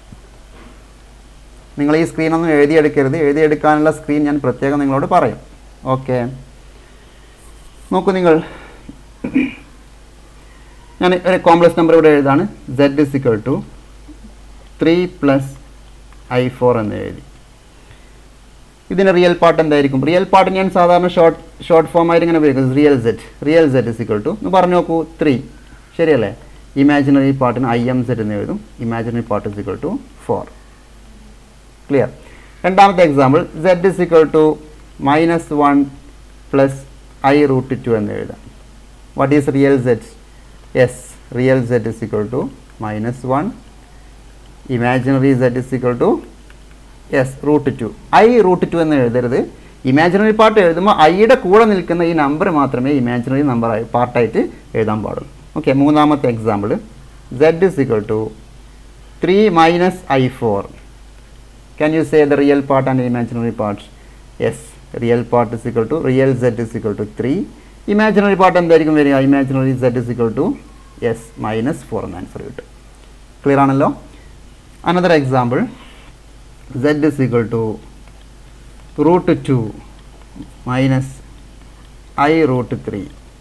നിങ്ങൾ ഈ സ്ക്രീനൊന്നും എഴുതിയെടുക്കരുത് എഴുതിയെടുക്കാനുള്ള സ്ക്രീൻ ഞാൻ പ്രത്യേകം നിങ്ങളോട് പറയും ഓക്കെ നോക്കൂ നിങ്ങൾ ഞാൻ ഒരു കോംപ്ലക്സ് നമ്പർ ഇവിടെ എഴുതാണ് z is equal to three plus i four എന്ന് എഴുതി ഇതിന് റിയൽ പാർട്ട് എന്തായിരിക്കും റിയൽ പാർട്ട് ഞാൻ സാധാരണ ഷോർട്ട് ഷോർട്ട് ഫോം ആയിട്ട് ഇങ്ങനെ ഉപയോഗിക്കും real set real set is equal to എന്ന് പറഞ്ഞു നോക്കൂ ത്രീ ശരിയല്ലേ ഇമാജിനറി പാർട്ടിന് ഐ എം സെറ്റ് എന്ന് എഴുതും imaginary part is equal to four clear രണ്ടാമത്തെ example Z is equal to minus one plus i root two എന്ന് എഴുതാം what is real set yes real set is equal to minus one imaginary set is equal to yes root two i root two എന്ന് എഴുതരുത് imaginary part എഴുതുമ്പോൾ ഐയുടെ കൂടെ നിൽക്കുന്ന ഈ number മാത്രമേ ഇമാജിനറി നമ്പർ പാർട്ടായിട്ട് എഴുതാൻ പാടുള്ളൂ ഓക്കെ മൂന്നാമത്തെ example Z is equal to three minus i four can you say the real part and imaginary part yes real part is equal to real Z is equal to three imaginary part എന്തായിരിക്കും വരിക imaginary Z is equal to yes minus four എന്ന് answer കിട്ടും clear ആണല്ലോ another example z is equal to root 2 minus i root 3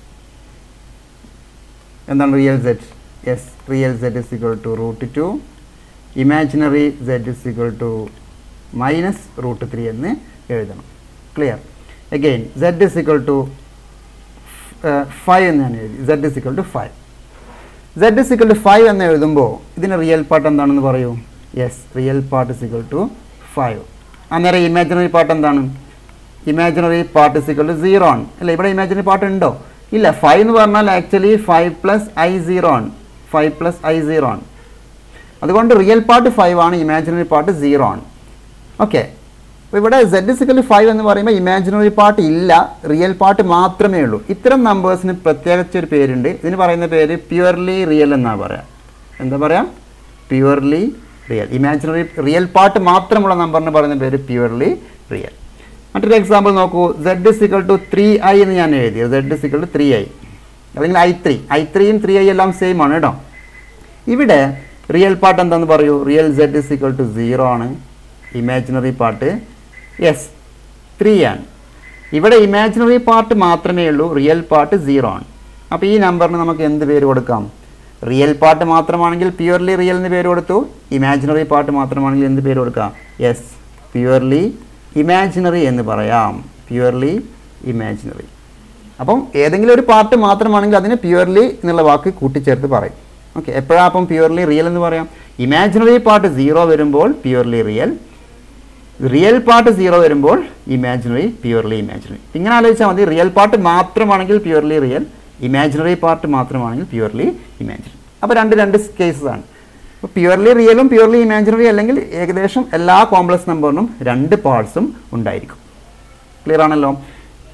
എന്താണ് real set yes real set is equal to root two imaginary set is equal to minus root three എന്ന് എഴുതണം clear again zed is equal to five എന്ന് ഞാൻ എഴുതി zed is equal to five zed is equal to five എന്ന് എഴുതുമ്പോൾ ഇതിന് real part എന്താണെന്ന് പറയൂ yes real part is equal to five അന്നേരം ഇമാജിനറി പാർട്ട് എന്താണ് imaginary part is equal to zero ആണ് അല്ല ഇവിടെ ഇമാജിനറി പാർട്ട് ഉണ്ടോ ഇല്ല ഫൈവ് എന്ന് പറഞ്ഞാൽ actually five plus I zero ആണ് ഫൈവ് പ്ലസ് ഐ സീറോ ആണ് അതുകൊണ്ട് റിയൽ പാർട്ട് ഫൈവ് ആണ് ഇമാജിനറി പാർട്ട് സീറോ ആണ് ഓക്കെ അപ്പോൾ ഇവിടെ സെഡ് ഇസിക്കൽ ഫൈവ് എന്ന് പറയുമ്പോൾ ഇമാജിനറി പാർട്ട് ഇല്ല റിയൽ പാർട്ട് മാത്രമേ ഉള്ളൂ ഇത്തരം നമ്പേഴ്സിന് പ്രത്യേകിച്ച് ഒരു പേരുണ്ട് ഇതിന് പറയുന്ന പേര് പ്യുവർലി റിയൽ എന്നാണ് പറയാം എന്താ പറയാം purely real imaginary real part മാത്രമുള്ള നമ്പറിന് പറയുന്ന പേര് പ്യുവർലി റിയൽ മറ്റൊരു എക്സാമ്പിൾ നോക്കൂ zed is equal two three i എന്ന് ഞാൻ എഴുതി zed is equal two three i അല്ലെങ്കിൽ ഐ ത്രീ ഐ ത്രീയും ത്രീ ഐ എല്ലാം സെയിം ആണ് കേട്ടോ ഇവിടെ റിയൽ പാർട്ട് എന്താണെന്ന് പറയൂ real Z is equal to zero ആണ് ഇമാജിനറി പാർട്ട് യെസ് ത്രീ ആണ് ഇവിടെ ഇമാജിനറി പാർട്ട് മാത്രമേ ഉള്ളൂ റിയൽ പാർട്ട് സീറോ ആണ് അപ്പോൾ ഈ നമ്പറിന് നമുക്ക് എന്ത് പേര് കൊടുക്കാം റിയൽ പാർട്ട് മാത്രമാണെങ്കിൽ പ്യുവർലി റിയൽ എന്ന് പേര് കൊടുത്തു ഇമാജിനറി പാർട്ട് മാത്രമാണെങ്കിൽ എന്ത് പേര് കൊടുക്കാം യെസ് പ്യുവർലി ഇമാജിനറി എന്ന് പറയാം പ്യുവർലി ഇമാജിനറി അപ്പം ഏതെങ്കിലും ഒരു പാർട്ട് മാത്രമാണെങ്കിൽ അതിന് പ്യുവർലി എന്നുള്ള വാക്ക് കൂട്ടിച്ചേർത്ത് പറയും ഓക്കെ എപ്പോഴാണ് അപ്പം പ്യുവർലി റിയൽ എന്ന് പറയാം ഇമാജിനറി പാർട്ട് സീറോ വരുമ്പോൾ purely real real part zero വരുമ്പോൾ ഇമാജിനറി പ്യുവർലി ഇമാജിനറി ഇങ്ങനെ ആലോചിച്ചാൽ മതി റിയൽ പാർട്ട് മാത്രമാണെങ്കിൽ പ്യുവർലി റിയൽ ഇമാജിനറി പാർട്ട് മാത്രമാണെങ്കിൽ പ്യുവർലി ഇമാജിനറി അപ്പോൾ രണ്ട് രണ്ട് കേസസ് ആണ് അപ്പോൾ പ്യുവർലി റിയലും പ്യുവർലി ഇമാജിനറി അല്ലെങ്കിൽ ഏകദേശം എല്ലാ കോംപ്ലക്സ് നമ്പറിനും രണ്ട് പാർട്സും ഉണ്ടായിരിക്കും ക്ലിയർ ആണല്ലോ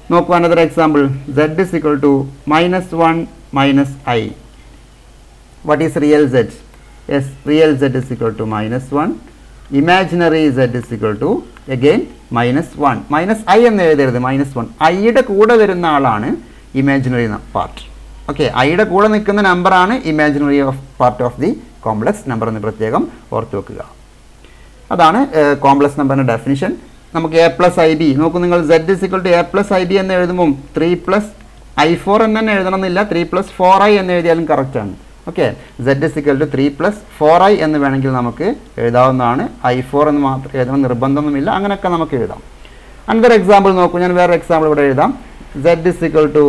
നോക്കൂ another example Z is equal to minus one minus i what is real z yes real z is equal to minus 1 imaginary z is equal to again minus 1 minus i എന്ന് എഴുതരുത് minus one ഐയുടെ കൂടെ വരുന്ന ആളാണ് imaginary part okay ഐയുടെ കൂടെ നിൽക്കുന്ന നമ്പറാണ് imaginary of part of the complex number എന്ന് പ്രത്യേകം ഓർത്ത് വെക്കുക അതാണ് കോംപ്ലക്സ് നമ്പറിൻ്റെ ഡെഫിനിഷൻ നമുക്ക് എ പ്ലസ് ഐ ബി നോക്കൂ നിങ്ങൾ zed is equal to A plus I B എന്ന് എഴുതുമ്പോൾ ത്രീ പ്ലസ് ഐ ഫോർ എന്ന് തന്നെ എഴുതണമെന്നില്ല ത്രീ പ്ലസ് ഫോർ ഐ എന്ന് എഴുതിയാലും കറക്റ്റാണ് okay zed is equal to three plus four i എന്ന് വേണമെങ്കിൽ നമുക്ക് എഴുതാവുന്നതാണ് ഐ ഫോർ എന്ന് മാത്രം എഴുതണം നിർബന്ധമൊന്നുമില്ല അങ്ങനെയൊക്കെ നമുക്ക് എഴുതാം അനദർ എക്സാമ്പിൾ നോക്കൂ ഞാൻ വേറെ എക്സാമ്പിൾ ഇവിടെ എഴുതാം zed is equal to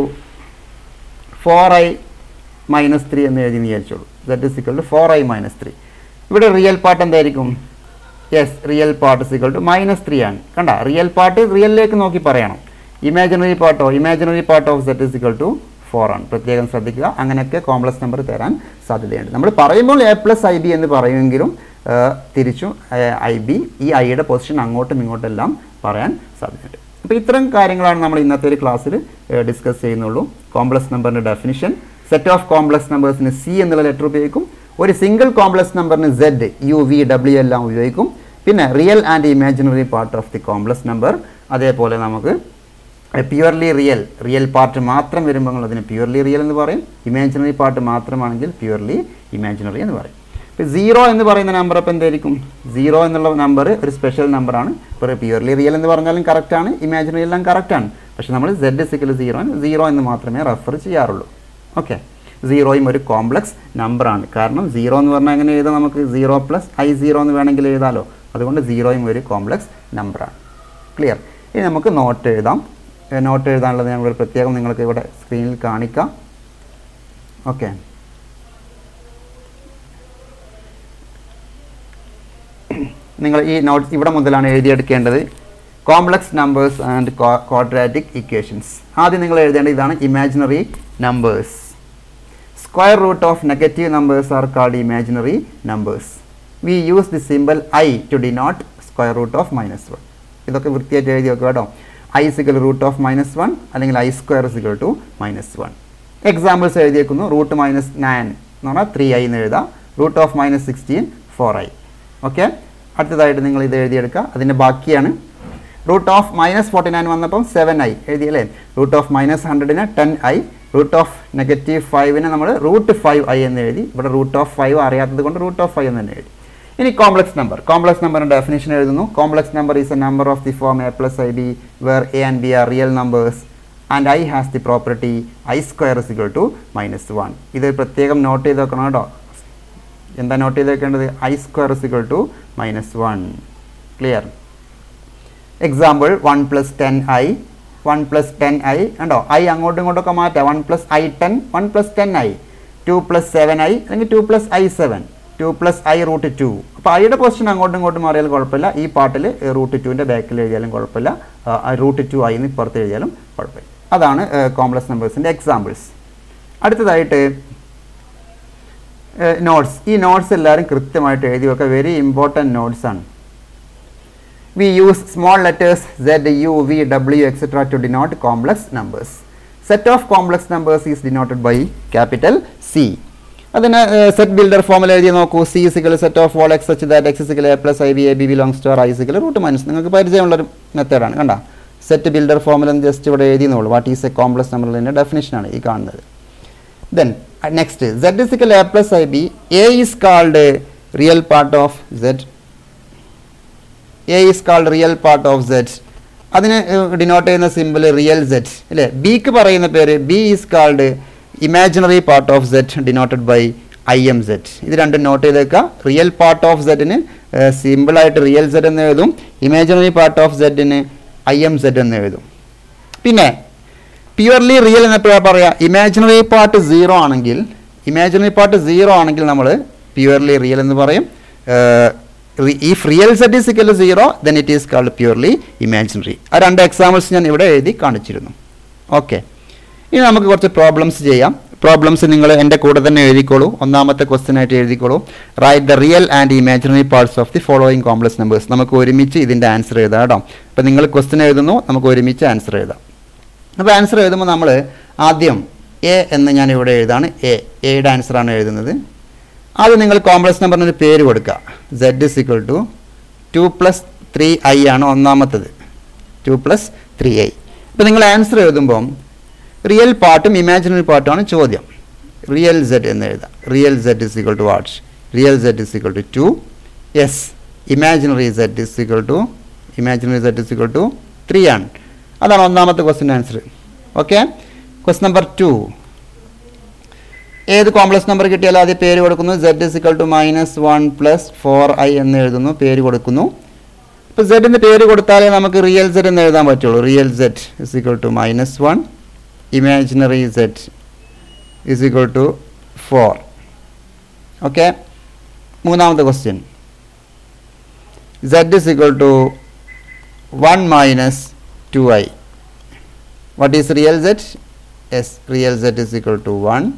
four i minus three എന്ന് എഴുതി വിചാരിച്ചോളൂ zed is equal to four i minus three ഇവിടെ റിയൽ പാർട്ട് എന്തായിരിക്കും yes real part is equal to minus three ആണ് കണ്ട റിയൽ പാർട്ട് റിയലിലേക്ക് നോക്കി പറയണം ഇമാജിനറി പാർട്ടോ imaginary part of set is equal to four ആണ് പ്രത്യേകം ശ്രദ്ധിക്കുക അങ്ങനെയൊക്കെ കോംപ്ലക്സ് നമ്പർ തരാൻ സാധ്യതയുണ്ട് നമ്മൾ പറയുമ്പോൾ എ പ്ലസ് ഐ ബി എന്ന് പറയുമെങ്കിലും ആ, തിരിച്ചും ഐ ബി ഈ ഐയുടെ പൊസിഷൻ അങ്ങോട്ടും ഇങ്ങോട്ടും എല്ലാം പറയാൻ സാധ്യതയുണ്ട് അപ്പോൾ ഇത്തരം കാര്യങ്ങളാണ് നമ്മൾ ഇന്നത്തെ ഒരു ക്ലാസ്സിൽ ഡിസ്കസ് ചെയ്യുന്നുള്ളൂ കോംപ്ലക്സ് നമ്പറിൻ്റെ ഡെഫിനിഷൻ സെറ്റ് ഓഫ് കോംപ്ലക്സ് നമ്പേഴ്സിന് സി എന്നുള്ള ലെറ്റർ ഉപയോഗിക്കും ഒരു സിംഗിൾ കോംപ്ലക്സ് നമ്പറിന് സെഡ് യു വി ഡബ്ല്യു എല്ലാം ഉപയോഗിക്കും പിന്നെ real and imaginary part of the complex number അതേപോലെ നമുക്ക് പ്യുവർലി റിയൽ റിയൽ പാർട്ട് മാത്രം വരുമ്പോൾ നമ്മൾ അതിന് പ്യുവർലി റിയൽ എന്ന് പറയും ഇമാജിനറി പാർട്ട് മാത്രമാണെങ്കിൽ പ്യുവർലി ഇമാജിനറി എന്ന് പറയും ഇപ്പോൾ സീറോ എന്ന് പറയുന്ന നമ്പർ അപ്പോൾ എന്തായിരിക്കും സീറോ എന്നുള്ള നമ്പർ ഒരു സ്പെഷ്യൽ നമ്പറാണ് ഇപ്പോൾ പ്യുവർലി റിയൽ എന്ന് പറഞ്ഞാലും കറക്റ്റാണ് ഇമാജിനറി എല്ലാം കറക്റ്റാണ് പക്ഷേ നമ്മൾ സെഡ് സിക്കൽ സീറോ സീറോ എന്ന് മാത്രമേ റെഫർ ചെയ്യാറുള്ളൂ ഓക്കെ സീറോയും ഒരു കോംപ്ലക്സ് നമ്പറാണ് കാരണം സീറോ എന്ന് പറഞ്ഞാൽ എങ്ങനെ എഴുതാം നമുക്ക് സീറോ പ്ലസ് ഐ സീറോ എന്ന് വേണമെങ്കിൽ എഴുതാമല്ലോ അതുകൊണ്ട് സീറോയും ഒരു കോംപ്ലക്സ് നമ്പറാണ് ക്ലിയർ ഇനി നമുക്ക് നോട്ട് എഴുതാം നോട്ട് എഴുതാനുള്ളത് ഞാൻ ഇവിടെ പ്രത്യേകം നിങ്ങൾക്ക് ഇവിടെ സ്ക്രീനിൽ കാണിക്കാം ഓക്കെ നിങ്ങൾ ഈ നോട്ട്സ് ഇവിടെ മുതലാണ് എഴുതിയെടുക്കേണ്ടത് complex numbers and quadratic equations ആദ്യം നിങ്ങൾ എഴുതേണ്ടത് ഇതാണ് imaginary numbers square root of negative numbers are called imaginary numbers we use the simple i to denote square root of minus one ഇതൊക്കെ വൃത്തിയായിട്ട് എഴുതി വെക്കുക കേട്ടോ i സിക്കൽ root of minus one അല്ലെങ്കിൽ i square സിക്കൽ to minus one examples എഴുതിയേക്കുന്നു root minus nine എന്ന് പറഞ്ഞാൽ three i എന്ന് എഴുതാം root of minus sixteen four i okay അടുത്തതായിട്ട് നിങ്ങൾ ഇത് എഴുതിയെടുക്കുക അതിൻ്റെ ബാക്കിയാണ് root of minus forty nine വന്നപ്പം സെവൻ ഐ എഴുതിയല്ലേ റൂട്ട് ഓഫ് മൈനസ് ഹൺഡ്രഡിന് ten i root of negative ഫൈവിന് നമ്മൾ റൂട്ട് ഫൈവ് ഐ എന്ന് എഴുതി ഇവിടെ റൂട്ട് ഓഫ് ഫൈവ് അറിയാത്തത് കൊണ്ട് റൂട്ട് ഓഫ് ഫൈവ് എന്ന് തന്നെ എഴുതി ഇനി കോംപ്ലക്സ് നമ്പർ കോംപ്ലക്സ് നമ്പറിൻ്റെ ഡെഫിനേഷൻ എഴുതുന്നു complex number is a number of the form a plus I b where a and b are real numbers and i has the property i square is equal to minus one ഇത് പ്രത്യേകം not ചെയ്ത് വെക്കണം കേട്ടോ എന്താ note ചെയ്ത് വെക്കേണ്ടത് i square is equal to minus one clear example one plus ten i one plus ten i ഉണ്ടോ i അങ്ങോട്ടും ഇങ്ങോട്ടൊക്കെ മാറ്റാം one plus i ten one plus ten i two plus seven i അല്ലെങ്കിൽ two plus I seven two plus i root two അപ്പോൾ ഐയുടെ position അങ്ങോട്ടും ഇങ്ങോട്ടും മാറിയാലും കുഴപ്പമില്ല ഈ പാട്ടിൽ റൂട്ട് ടുവിൻ്റെ ബാക്കിൽ എഴുതിയാലും കുഴപ്പമില്ല റൂട്ട് ടു ഐ എന്ന് ഇപ്പുറത്ത് എഴുതിയാലും കുഴപ്പമില്ല അതാണ് കോംപ്ലക്സ് നമ്പേഴ്സിൻ്റെ എക്സാമ്പിൾസ് അടുത്തതായിട്ട് നോട്ട്സ് ഈ നോട്ട്സ് എല്ലാവരും കൃത്യമായിട്ട് എഴുതി വെക്കുക വെരി ഇമ്പോർട്ടൻറ്റ് നോട്ട്സ് ആണ് we use small letters z, u, v, w, etc. to denote complex numbers. Set of complex numbers is denoted by capital C. അതിന് സെറ്റ് ബിൽഡർ ഫോമിൽ എഴുതി നോക്കൂ C is equal set of all x such that x is equal a plus I b a b belongs to R i സിക്കൽ root minus നിങ്ങൾക്ക് പരിചയമുള്ളൊരു മെത്തേഡാണ് കണ്ട set builder ഫോമിൽ just ഇവിടെ എഴുതിയെന്നുള്ളൂ വാട്ട് ഈസ് എ കോംപ്ലക്സ് നമ്പറിൻ്റെ ഡെഫിനേഷനാണ് ഈ കാണുന്നത് then next zed സിക്കൽ a plus I b a is called real part of zed a is called real part of set അതിന് ഡിനോട്ട് ചെയ്യുന്ന സിമ്പിൾ റിയൽ സെറ്റ് അല്ലേ ബിക്ക് പറയുന്ന പേര് b is called imaginary part of set denoted by i M set ഇത് രണ്ടും not ചെയ്തേക്കുക real part of സെറ്റിന് സിമ്പിളായിട്ട് റിയൽ സെറ്റ് എന്ന് എഴുതും ഇമാജിനറി പാർട്ട് ഓഫ് സെറ്റിന് ഐ എം സെറ്റ് എന്ന് എഴുതും പിന്നെ പ്യുവർലി റിയൽ എന്നപ്പോഴാണ് പറയുക ഇമാജിനറി പാർട്ട് സീറോ ആണെങ്കിൽ ഇമാജിനറി പാർട്ട് സീറോ ആണെങ്കിൽ നമ്മൾ പ്യുവർലി റിയൽ എന്ന് പറയും if real set is equal zero then it is called purely imaginary ആ രണ്ട് എക്സാമ്പിൾസ് ഞാൻ ഇവിടെ എഴുതി കാണിച്ചിരുന്നു ഓക്കെ ഇനി നമുക്ക് കുറച്ച് പ്രോബ്ലംസ് ചെയ്യാം പ്രോബ്ലംസ് നിങ്ങൾ എൻ്റെ കൂടെ തന്നെ എഴുതിക്കോളൂ ഒന്നാമത്തെ ക്വസ്റ്റ്യൻ ആയിട്ട് എഴുതിക്കോളൂ write the real and imaginary parts of the following complex numbers നമുക്ക് ഒരുമിച്ച് ഇതിൻ്റെ ആൻസർ എഴുതാം കേട്ടോ അപ്പോൾ നിങ്ങൾ ക്വസ്റ്റ്യൻ എഴുതുന്നു നമുക്ക് ഒരുമിച്ച് ആൻസർ എഴുതാം അപ്പോൾ ആൻസർ എഴുതുമ്പോൾ നമ്മൾ ആദ്യം എ എന്ന് ഞാൻ ഇവിടെ എഴുതാണ് എ എയുടെ ആൻസറാണ് എഴുതുന്നത് ആദ്യം നിങ്ങൾ കോംപ്ലക്സ് നമ്പറിന് ഒരു പേര് കൊടുക്കുക zed is equal to two plus three i ആണ് ഒന്നാമത്തത് ടു പ്ലസ് ത്രീ ഐ അപ്പോൾ നിങ്ങൾ ആൻസർ എഴുതുമ്പം റിയൽ പാർട്ടും ഇമാജിനറി പാർട്ടുമാണ് ചോദ്യം റിയൽ സെഡ് എന്ന് എഴുതാം real Z is equal to what's real Z is equal to two yes imaginary Z is equal to imaginary Z is equal to three ആണ് അതാണ് ഒന്നാമത്തെ ക്വസ്റ്റിൻ്റെ answer okay quest number two ഏത് complex number കിട്ടിയാലും ആദ്യം പേര് കൊടുക്കുന്നു zed is equal to minus one plus four i എന്ന് എഴുതുന്നു പേര് കൊടുക്കുന്നു ഇപ്പോൾ സെഡിന് പേര് കൊടുത്താലേ നമുക്ക് റിയൽ സെഡ് എന്ന് എഴുതാൻ പറ്റുള്ളൂ real zed is equal to minus one imaginary zed is equal to four okay മൂന്നാമത്തെ question zed is equal to one minus two i what is real z yes real z is equal to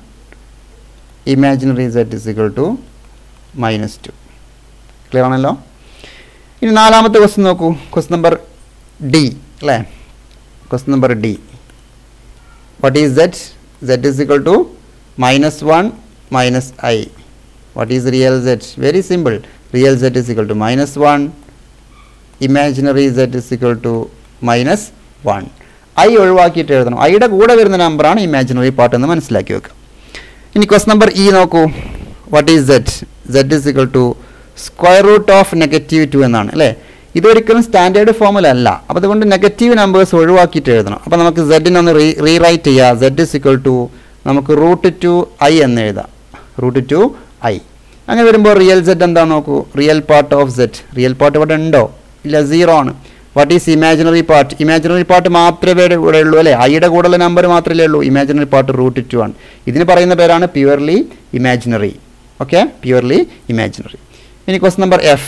1 imaginary z is equal to minus two clear ആണല്ലോ ഇനി നാലാമത്തെ question നോക്കൂ question number D അല്ലേ question number D what is set set is equal to minus one minus i what is real set very simple real set is equal to minus one imaginary set is equal to minus one i ഒഴിവാക്കിയിട്ട് എഴുതണം ഐയുടെ കൂടെ വരുന്ന നമ്പറാണ് imaginary part എന്ന് മനസ്സിലാക്കി വെക്കുക ഇനി ക്വസ്റ്റ് നമ്പർ ഇ നോക്കൂ what is set set is equal to square root of negative two എന്നാണ് അല്ലേ ഇതൊരിക്കലും സ്റ്റാൻഡേർഡ് ഫോമിലല്ല അപ്പോൾ അതുകൊണ്ട് നെഗറ്റീവ് നമ്പേഴ്സ് ഒഴിവാക്കിയിട്ട് എഴുതണം അപ്പോൾ നമുക്ക് സെഡിനെ ഒന്ന് റീ റീറൈറ്റ് ചെയ്യുക സെഡ് ഇസ് ഇക്വൽ ടു നമുക്ക് റൂട്ട് ടു ഐ എന്ന് എഴുതാം റൂട്ട് ടു ഐ അങ്ങനെ വരുമ്പോൾ റിയൽ സെഡ് എന്താ നോക്കൂ real part of set real part ഇവിടെ ഉണ്ടോ ഇല്ല സീറോ ആണ് what is imaginary part imaginary part മാത്രമേ ഇവിടെ ഉള്ളൂ അല്ലേ ഐയുടെ കൂടെയുള്ള നമ്പർ മാത്രമേ ഉള്ളൂ ഇമാജിനറി പാർട്ട് റൂട്ട് ടു ആണ് ഇതിന് പറയുന്ന പേരാണ് purely imaginary okay purely imaginary ഇനി quest number F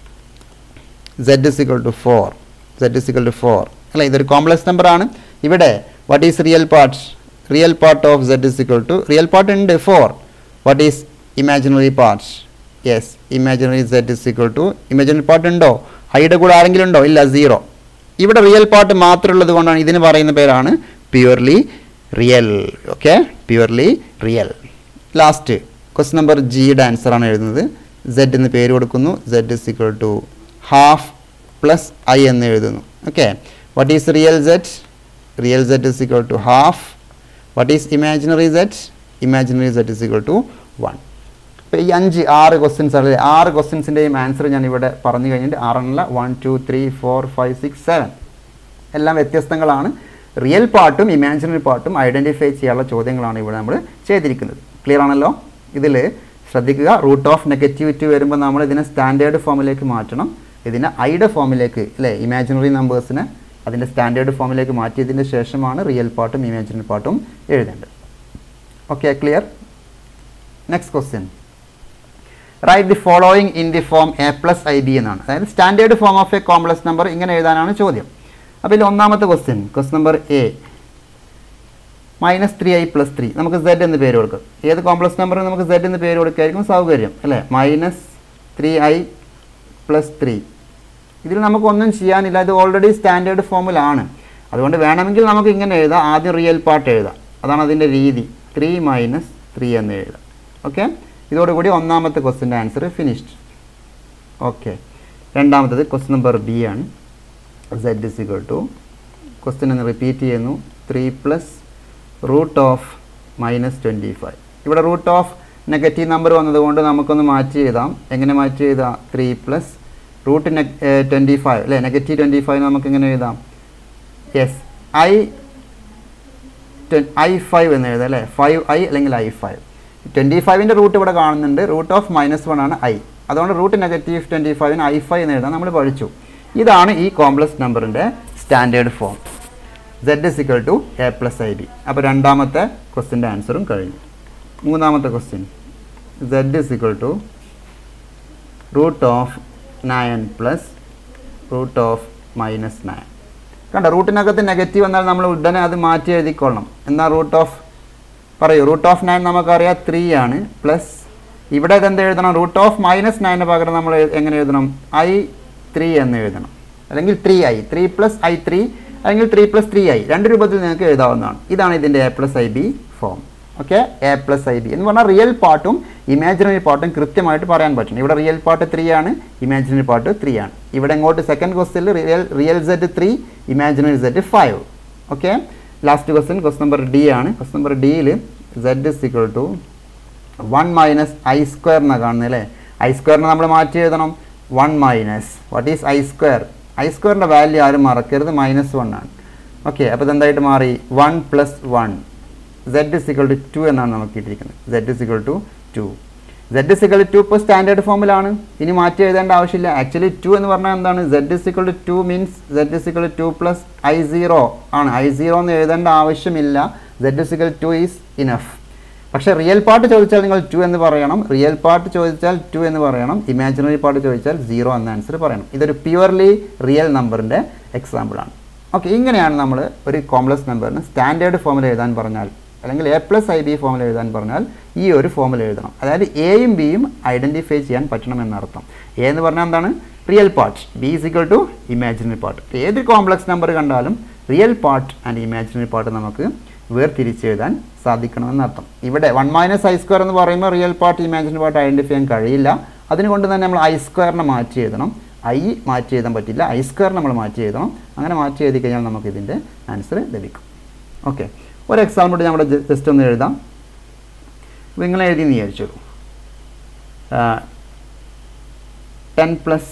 zed is equal to four zed is equal to four അല്ല ഇതൊരു കോംപ്ലക്സ് നമ്പർ ആണ് ഇവിടെ what is real part real part of zed is equal to real part ഉണ്ട് four what is imaginary part yes imaginary Z is equal to imaginary part ഉണ്ടോ ഐയുടെ കൂടെ ആരെങ്കിലും ഉണ്ടോ ഇല്ല സീറോ ഇവിടെ റിയൽ പാർട്ട് മാത്രം ഉള്ളത് കൊണ്ടാണ് ഇതിന് പറയുന്ന പേരാണ് purely real okay purely real last quest number ജിയുടെ ആൻസറാണ് എഴുതുന്നത് സെഡ് എന്ന് പേര് കൊടുക്കുന്നു zed is equal to half plus i എന്ന് എഴുതുന്നു okay what is real zed real Z is equal to half what is imaginary zed imaginary Z is equal to one അപ്പോൾ ഈ അഞ്ച് ആറ് ക്വസ്റ്റ്യൻസ് ആണ് ആറ് ക്വസ്റ്റ്യൻസിൻ്റെയും ആൻസർ ഞാൻ ഇവിടെ പറഞ്ഞു കഴിഞ്ഞിട്ട് ആറെണ്ണല്ല one two three four five six seven എല്ലാം വ്യത്യസ്തങ്ങളാണ് റിയൽ പാർട്ടും ഇമാജിനറി പാർട്ടും ഐഡൻറ്റിഫൈ ചെയ്യാനുള്ള ചോദ്യങ്ങളാണ് ഇവിടെ നമ്മൾ ചെയ്തിരിക്കുന്നത് ക്ലിയർ ആണല്ലോ ഇതിൽ ശ്രദ്ധിക്കുക റൂട്ട് ഓഫ് നെഗറ്റിവിറ്റി വരുമ്പോൾ നമ്മൾ ഇതിനെ സ്റ്റാൻഡേർഡ് ഫോമിലേക്ക് മാറ്റണം ഇതിനെ ഐയുടെ ഫോമിലേക്ക് അല്ലേ ഇമാജിനറി നമ്പേഴ്സിനെ അതിൻ്റെ സ്റ്റാൻഡേർഡ് ഫോമിലേക്ക് മാറ്റിയതിന് ശേഷമാണ് റിയൽ പാർട്ടും ഇമാജിനറി പാർട്ടും എഴുതേണ്ടത് okay clear next question write the following in the form a plus I b എന്നാണ് അതായത് standard form of a complex number ഇങ്ങനെ എഴുതാനാണ് ചോദ്യം അപ്പോൾ ഇതിൽ ഒന്നാമത്തെ question question number a minus three i plus three നമുക്ക് സെഡ് എന്ന് പേര് കൊടുക്കും ഏത് കോംപ്ലക്സ് നമ്പറിന് നമുക്ക് സെഡ് എന്ന് പേര് കൊടുക്കുകയായിരിക്കും സൗകര്യം അല്ലേ minus three i plus three ഇതിൽ നമുക്കൊന്നും ചെയ്യാനില്ല ഇത് ഓൾറെഡി സ്റ്റാൻഡേർഡ് ഫോമിലാണ് അതുകൊണ്ട് വേണമെങ്കിൽ നമുക്ക് ഇങ്ങനെ എഴുതാം ആദ്യം റിയൽ പാർട്ട് എഴുതാം അതാണ് അതിൻ്റെ രീതി ത്രീ മൈനസ് ത്രീ എന്ന് എഴുതാം ഓക്കെ ഇതോടുകൂടി ഒന്നാമത്തെ ക്വസ്റ്റിൻ്റെ ആൻസർ ഫിനിഷ്ഡ് ഓക്കെ രണ്ടാമത്തത് ക്വസ്റ്റ്യൻ നമ്പർ ബി ആണ് Z is equal to question എന്ന് റിപ്പീറ്റ് ചെയ്യുന്നു three plus root of minus twenty five ഇവിടെ റൂട്ട് ഓഫ് നെഗറ്റീവ് നമ്പർ വന്നതുകൊണ്ട് നമുക്കൊന്ന് മാറ്റി എഴുതാം എങ്ങനെ മാറ്റി എഴുതാം ത്രീ പ്ലസ് റൂട്ട് നെ ട്വൻറ്റി ഫൈവ് അല്ലേ നെഗറ്റീവ് ട്വൻറ്റി ഫൈവ് നമുക്ക് എങ്ങനെ എഴുതാം യെസ് ഐ ഐ ഫൈവ് എന്ന് എഴുതാം അല്ലേ ഫൈവ് ഐ അല്ലെങ്കിൽ ഐ ഫൈവ് ട്വൻറ്റി ഫൈവിൻ്റെ റൂട്ട് ഇവിടെ കാണുന്നുണ്ട് റൂട്ട് ഓഫ് മൈനസ് വൺ ആണ് ഐ അതുകൊണ്ട് റൂട്ട് നെഗറ്റീവ് ട്വൻറ്റി ഫൈവിന് ഐ ഫൈവ് എന്ന് എഴുതാൻ നമ്മൾ പഠിച്ചു ഇതാണ് ഈ കോംപ്ലക്സ് നമ്പറിൻ്റെ standard form Z is equal to A plus I B അപ്പോൾ രണ്ടാമത്തെ ക്വസ്റ്റിൻ്റെ ആൻസറും കഴിഞ്ഞു മൂന്നാമത്തെ question Z is equal to root of nine plus root of minus nine കണ്ട റൂട്ടിനകത്ത് നെഗറ്റീവ് എന്നാൽ നമ്മൾ ഉടനെ അത് മാറ്റി എഴുതിക്കൊള്ളണം എന്നാൽ റൂട്ട് ഓഫ് പറയൂ റൂട്ട് ഓഫ് നയൻ നമുക്കറിയാം ത്രീ ആണ് പ്ലസ് ഇവിടെ ഇതെന്ത് എഴുതണം റൂട്ട് ഓഫ് മൈനസ് നയന് പകരം നമ്മൾ എങ്ങനെ എഴുതണം ഐ ത്രീ എന്ന് എഴുതണം അല്ലെങ്കിൽ three I three plus I three അല്ലെങ്കിൽ ത്രീ പ്ലസ് ത്രീ ആയി രണ്ട് രൂപത്തിൽ നിങ്ങൾക്ക് എഴുതാവുന്നതാണ് ഇതാണ് ഇതിൻ്റെ A plus I B form okay A plus I B എന്ന് പറഞ്ഞാൽ റിയൽ പാർട്ടും ഇമാജിനറി പാർട്ടും കൃത്യമായിട്ട് പറയാൻ പറ്റും ഇവിടെ റിയൽ പാർട്ട് ത്രീ ആണ് ഇമാജിനറി പാർട്ട് ത്രീ ആണ് ഇവിടെ ഇങ്ങോട്ട് സെക്കൻഡ് ക്വസ്റ്റ്യനിൽ real real set three imaginary set five okay last question quest number D ആണ് ക്വസ്റ്റ് നമ്പർ ഡിയിൽ Z is equal to one minus I square എന്നാണ് കാണുന്നത് അല്ലേ ഐ സ്ക്വയറിനെ നമ്മൾ മാറ്റി എഴുതണം one minus what is I square I സ്ക്വയറിൻ്റെ വാല്യൂ ആരും മറക്കരുത് മൈനസ് വൺ ആണ് ഓക്കെ അപ്പോൾ ഇതെന്തായിട്ട് മാറി one plus one Z is equal to two എന്നാണ് നമുക്ക് കിട്ടിയിരിക്കുന്നത് Z is equal to two Z is equal to ഇപ്പോൾ സ്റ്റാൻഡേർഡ് ഫോമിലാണ് ഇനി മാറ്റി എഴുതേണ്ട ആവശ്യമില്ല ആക്ച്വലി ടു എന്ന് പറഞ്ഞാൽ എന്താണ് Z is equal to two means Z is equal two plus I zero ആണ് ഐ സീറോ എന്ന് എഴുതേണ്ട ആവശ്യമില്ല Z is equal two is enough പക്ഷേ റിയൽ പാർട്ട് ചോദിച്ചാൽ നിങ്ങൾ ടു എന്ന് പറയണം റിയൽ പാർട്ട് ചോദിച്ചാൽ ടു എന്ന് പറയണം ഇമാജിനറി പാർട്ട് ചോദിച്ചാൽ സീറോ എന്ന ആൻസർ പറയണം ഇതൊരു പ്യുവർലി റിയൽ നമ്പറിൻ്റെ എക്സാമ്പിളാണ് ഓക്കെ ഇങ്ങനെയാണ് നമ്മൾ ഒരു കോംപ്ലക്സ് നമ്പറിന് സ്റ്റാൻഡേർഡ് ഫോമിൽ എഴുതാൻ പറഞ്ഞാൽ അല്ലെങ്കിൽ എ പ്ലസ് ഐ ബി ഫോമിൽ എഴുതാൻ പറഞ്ഞാൽ ഈ ഒരു ഫോമിൽ എഴുതണം അതായത് എയും ബിയും ഐഡൻറ്റിഫൈ ചെയ്യാൻ പറ്റണം എന്നർത്ഥം എ എന്ന് പറഞ്ഞാൽ എന്താണ് real part B is equal to imaginary part ഏത് കോംപ്ലക്സ് നമ്പർ കണ്ടാലും real part and imaginary part നമുക്ക് വേർതിരിച്ചെഴുതാൻ സാധിക്കണമെന്നർത്ഥം ഇവിടെ വൺ മൈനസ് ഐ സ്ക്വയർ എന്ന് പറയുമ്പോൾ real part imaginary part identify ചെയ്യാൻ കഴിയില്ല അതിനുകൊണ്ട് തന്നെ നമ്മൾ ഐ സ്ക്വയറിനെ മാറ്റി എഴുതണം ഐ മാറ്റി എഴുതാൻ പറ്റില്ല ഐ സ്ക്വയർ നമ്മൾ മാറ്റി എഴുതണം അങ്ങനെ മാറ്റി എഴുതി കഴിഞ്ഞാൽ നമുക്ക് ഇതിൻ്റെ ആൻസർ ലഭിക്കും ഓക്കെ ഒരു എക്സാമ്പിൾ കൂടി നമ്മുടെ ജസ്റ്റ് ഒന്ന് എഴുതാം അപ്പോൾ നിങ്ങൾ എഴുതി എന്ന് വിചാരിച്ചോളൂ ten plus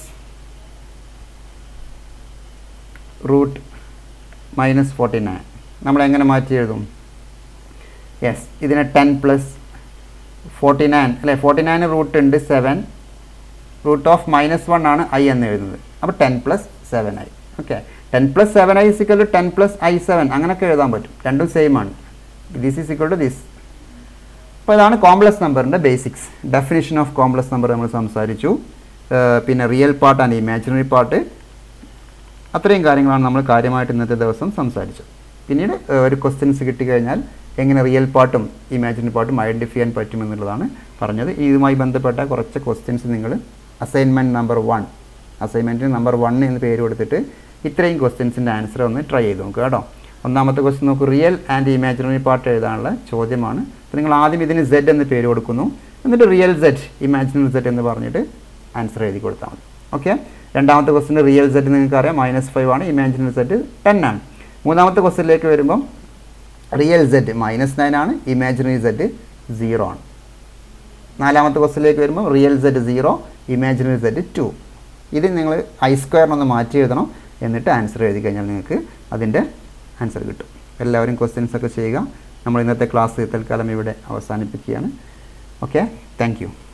root minus forty nine നമ്മൾ എങ്ങനെ മാറ്റി എഴുതും യെസ് ഇതിന് ടെൻ പ്ലസ് ഫോർട്ടി നയൻ അല്ലേ ഫോർട്ടി നയൻ റൂട്ട് ഉണ്ട് seven root of minus one ആണ് ഐ എന്ന് എഴുതുന്നത് അപ്പോൾ ten plus seven I okay ten plus seven I is equal to ten plus I seven അങ്ങനെയൊക്കെ എഴുതാൻ പറ്റും രണ്ടും സെയിം ആണ് this is equal to this അപ്പോൾ ഇതാണ് കോംപ്ലക്സ് നമ്പറിൻ്റെ basics definition of complex number നമ്മൾ സംസാരിച്ചു ഏർ പിന്നെ real part and imaginary part അത്രയും കാര്യങ്ങളാണ് നമ്മൾ കാര്യമായിട്ട് ഇന്നത്തെ ദിവസം സംസാരിച്ചത് പിന്നീട് ഏർ ഒരു ക്വസ്റ്റ്യൻസ് കിട്ടിക്കഴിഞ്ഞാൽ എങ്ങനെ റിയൽ പാർട്ടും ഇമാജിനറി പാർട്ടും ഐഡൻറ്റിഫൈ ചെയ്യാൻ പറ്റുമെന്നുള്ളതാണ് പറഞ്ഞത് ഇതുമായി ബന്ധപ്പെട്ട കുറച്ച് ക്വസ്റ്റ്യൻസ് നിങ്ങൾ അസൈൻമെൻറ്റ് നമ്പർ വൺ അസൈൻമെൻറ്റിന് നമ്പർ വൺ എന്ന് പേര് കൊടുത്തിട്ട് ഇത്രയും ക്വസ്റ്റ്യൻസിൻ്റെ ആൻസർ ഒന്ന് ട്രൈ ചെയ്ത് നോക്കുക കേട്ടോ ഒന്നാമത്തെ ക്വസ്റ്റ്യൻ നോക്കൂ റിയൽ ആൻഡ് ഇമാജിനറി പാർട്ട് എഴുതാനുള്ള ചോദ്യമാണ് അപ്പോൾ നിങ്ങൾ ആദ്യം ഇതിന് സെഡ് എന്ന് പേര് കൊടുക്കുന്നു എന്നിട്ട് റിയൽ സെറ്റ് ഇമാജിനറി സെറ്റ് എന്ന് പറഞ്ഞിട്ട് ആൻസർ എഴുതി കൊടുത്താൽ മതി ഓക്കെ രണ്ടാമത്തെ ക്വസ്റ്റിന് റിയൽ സെറ്റ് നിങ്ങൾക്ക് അറിയാം മൈനസ് ഫൈവ് ആണ് ഇമാജിനറി സെറ്റ് ടെൻ ആണ് മൂന്നാമത്തെ ക്വസ്റ്റിലേക്ക് വരുമ്പം റിയൽ സെറ്റ് മൈനസ് നയൻ ആണ് ഇമാജിനറി സെറ്റ് സീറോ ആണ് നാലാമത്തെ ക്വസ്റ്റിലേക്ക് വരുമ്പോൾ real set zero imaginary set two ഇത് നിങ്ങൾ ഐ സ്ക്വയറിനൊന്ന് മാറ്റി എഴുതണം എന്നിട്ട് ആൻസർ എഴുതി കഴിഞ്ഞാൽ നിങ്ങൾക്ക് അതിൻ്റെ ആൻസർ കിട്ടും എല്ലാവരും ക്വസ്റ്റ്യൻസ് ഒക്കെ ചെയ്യുക നമ്മൾ ഇന്നത്തെ ക്ലാസ് തൽക്കാലം ഇവിടെ അവസാനിപ്പിക്കുകയാണ് ഓക്കെ താങ്ക്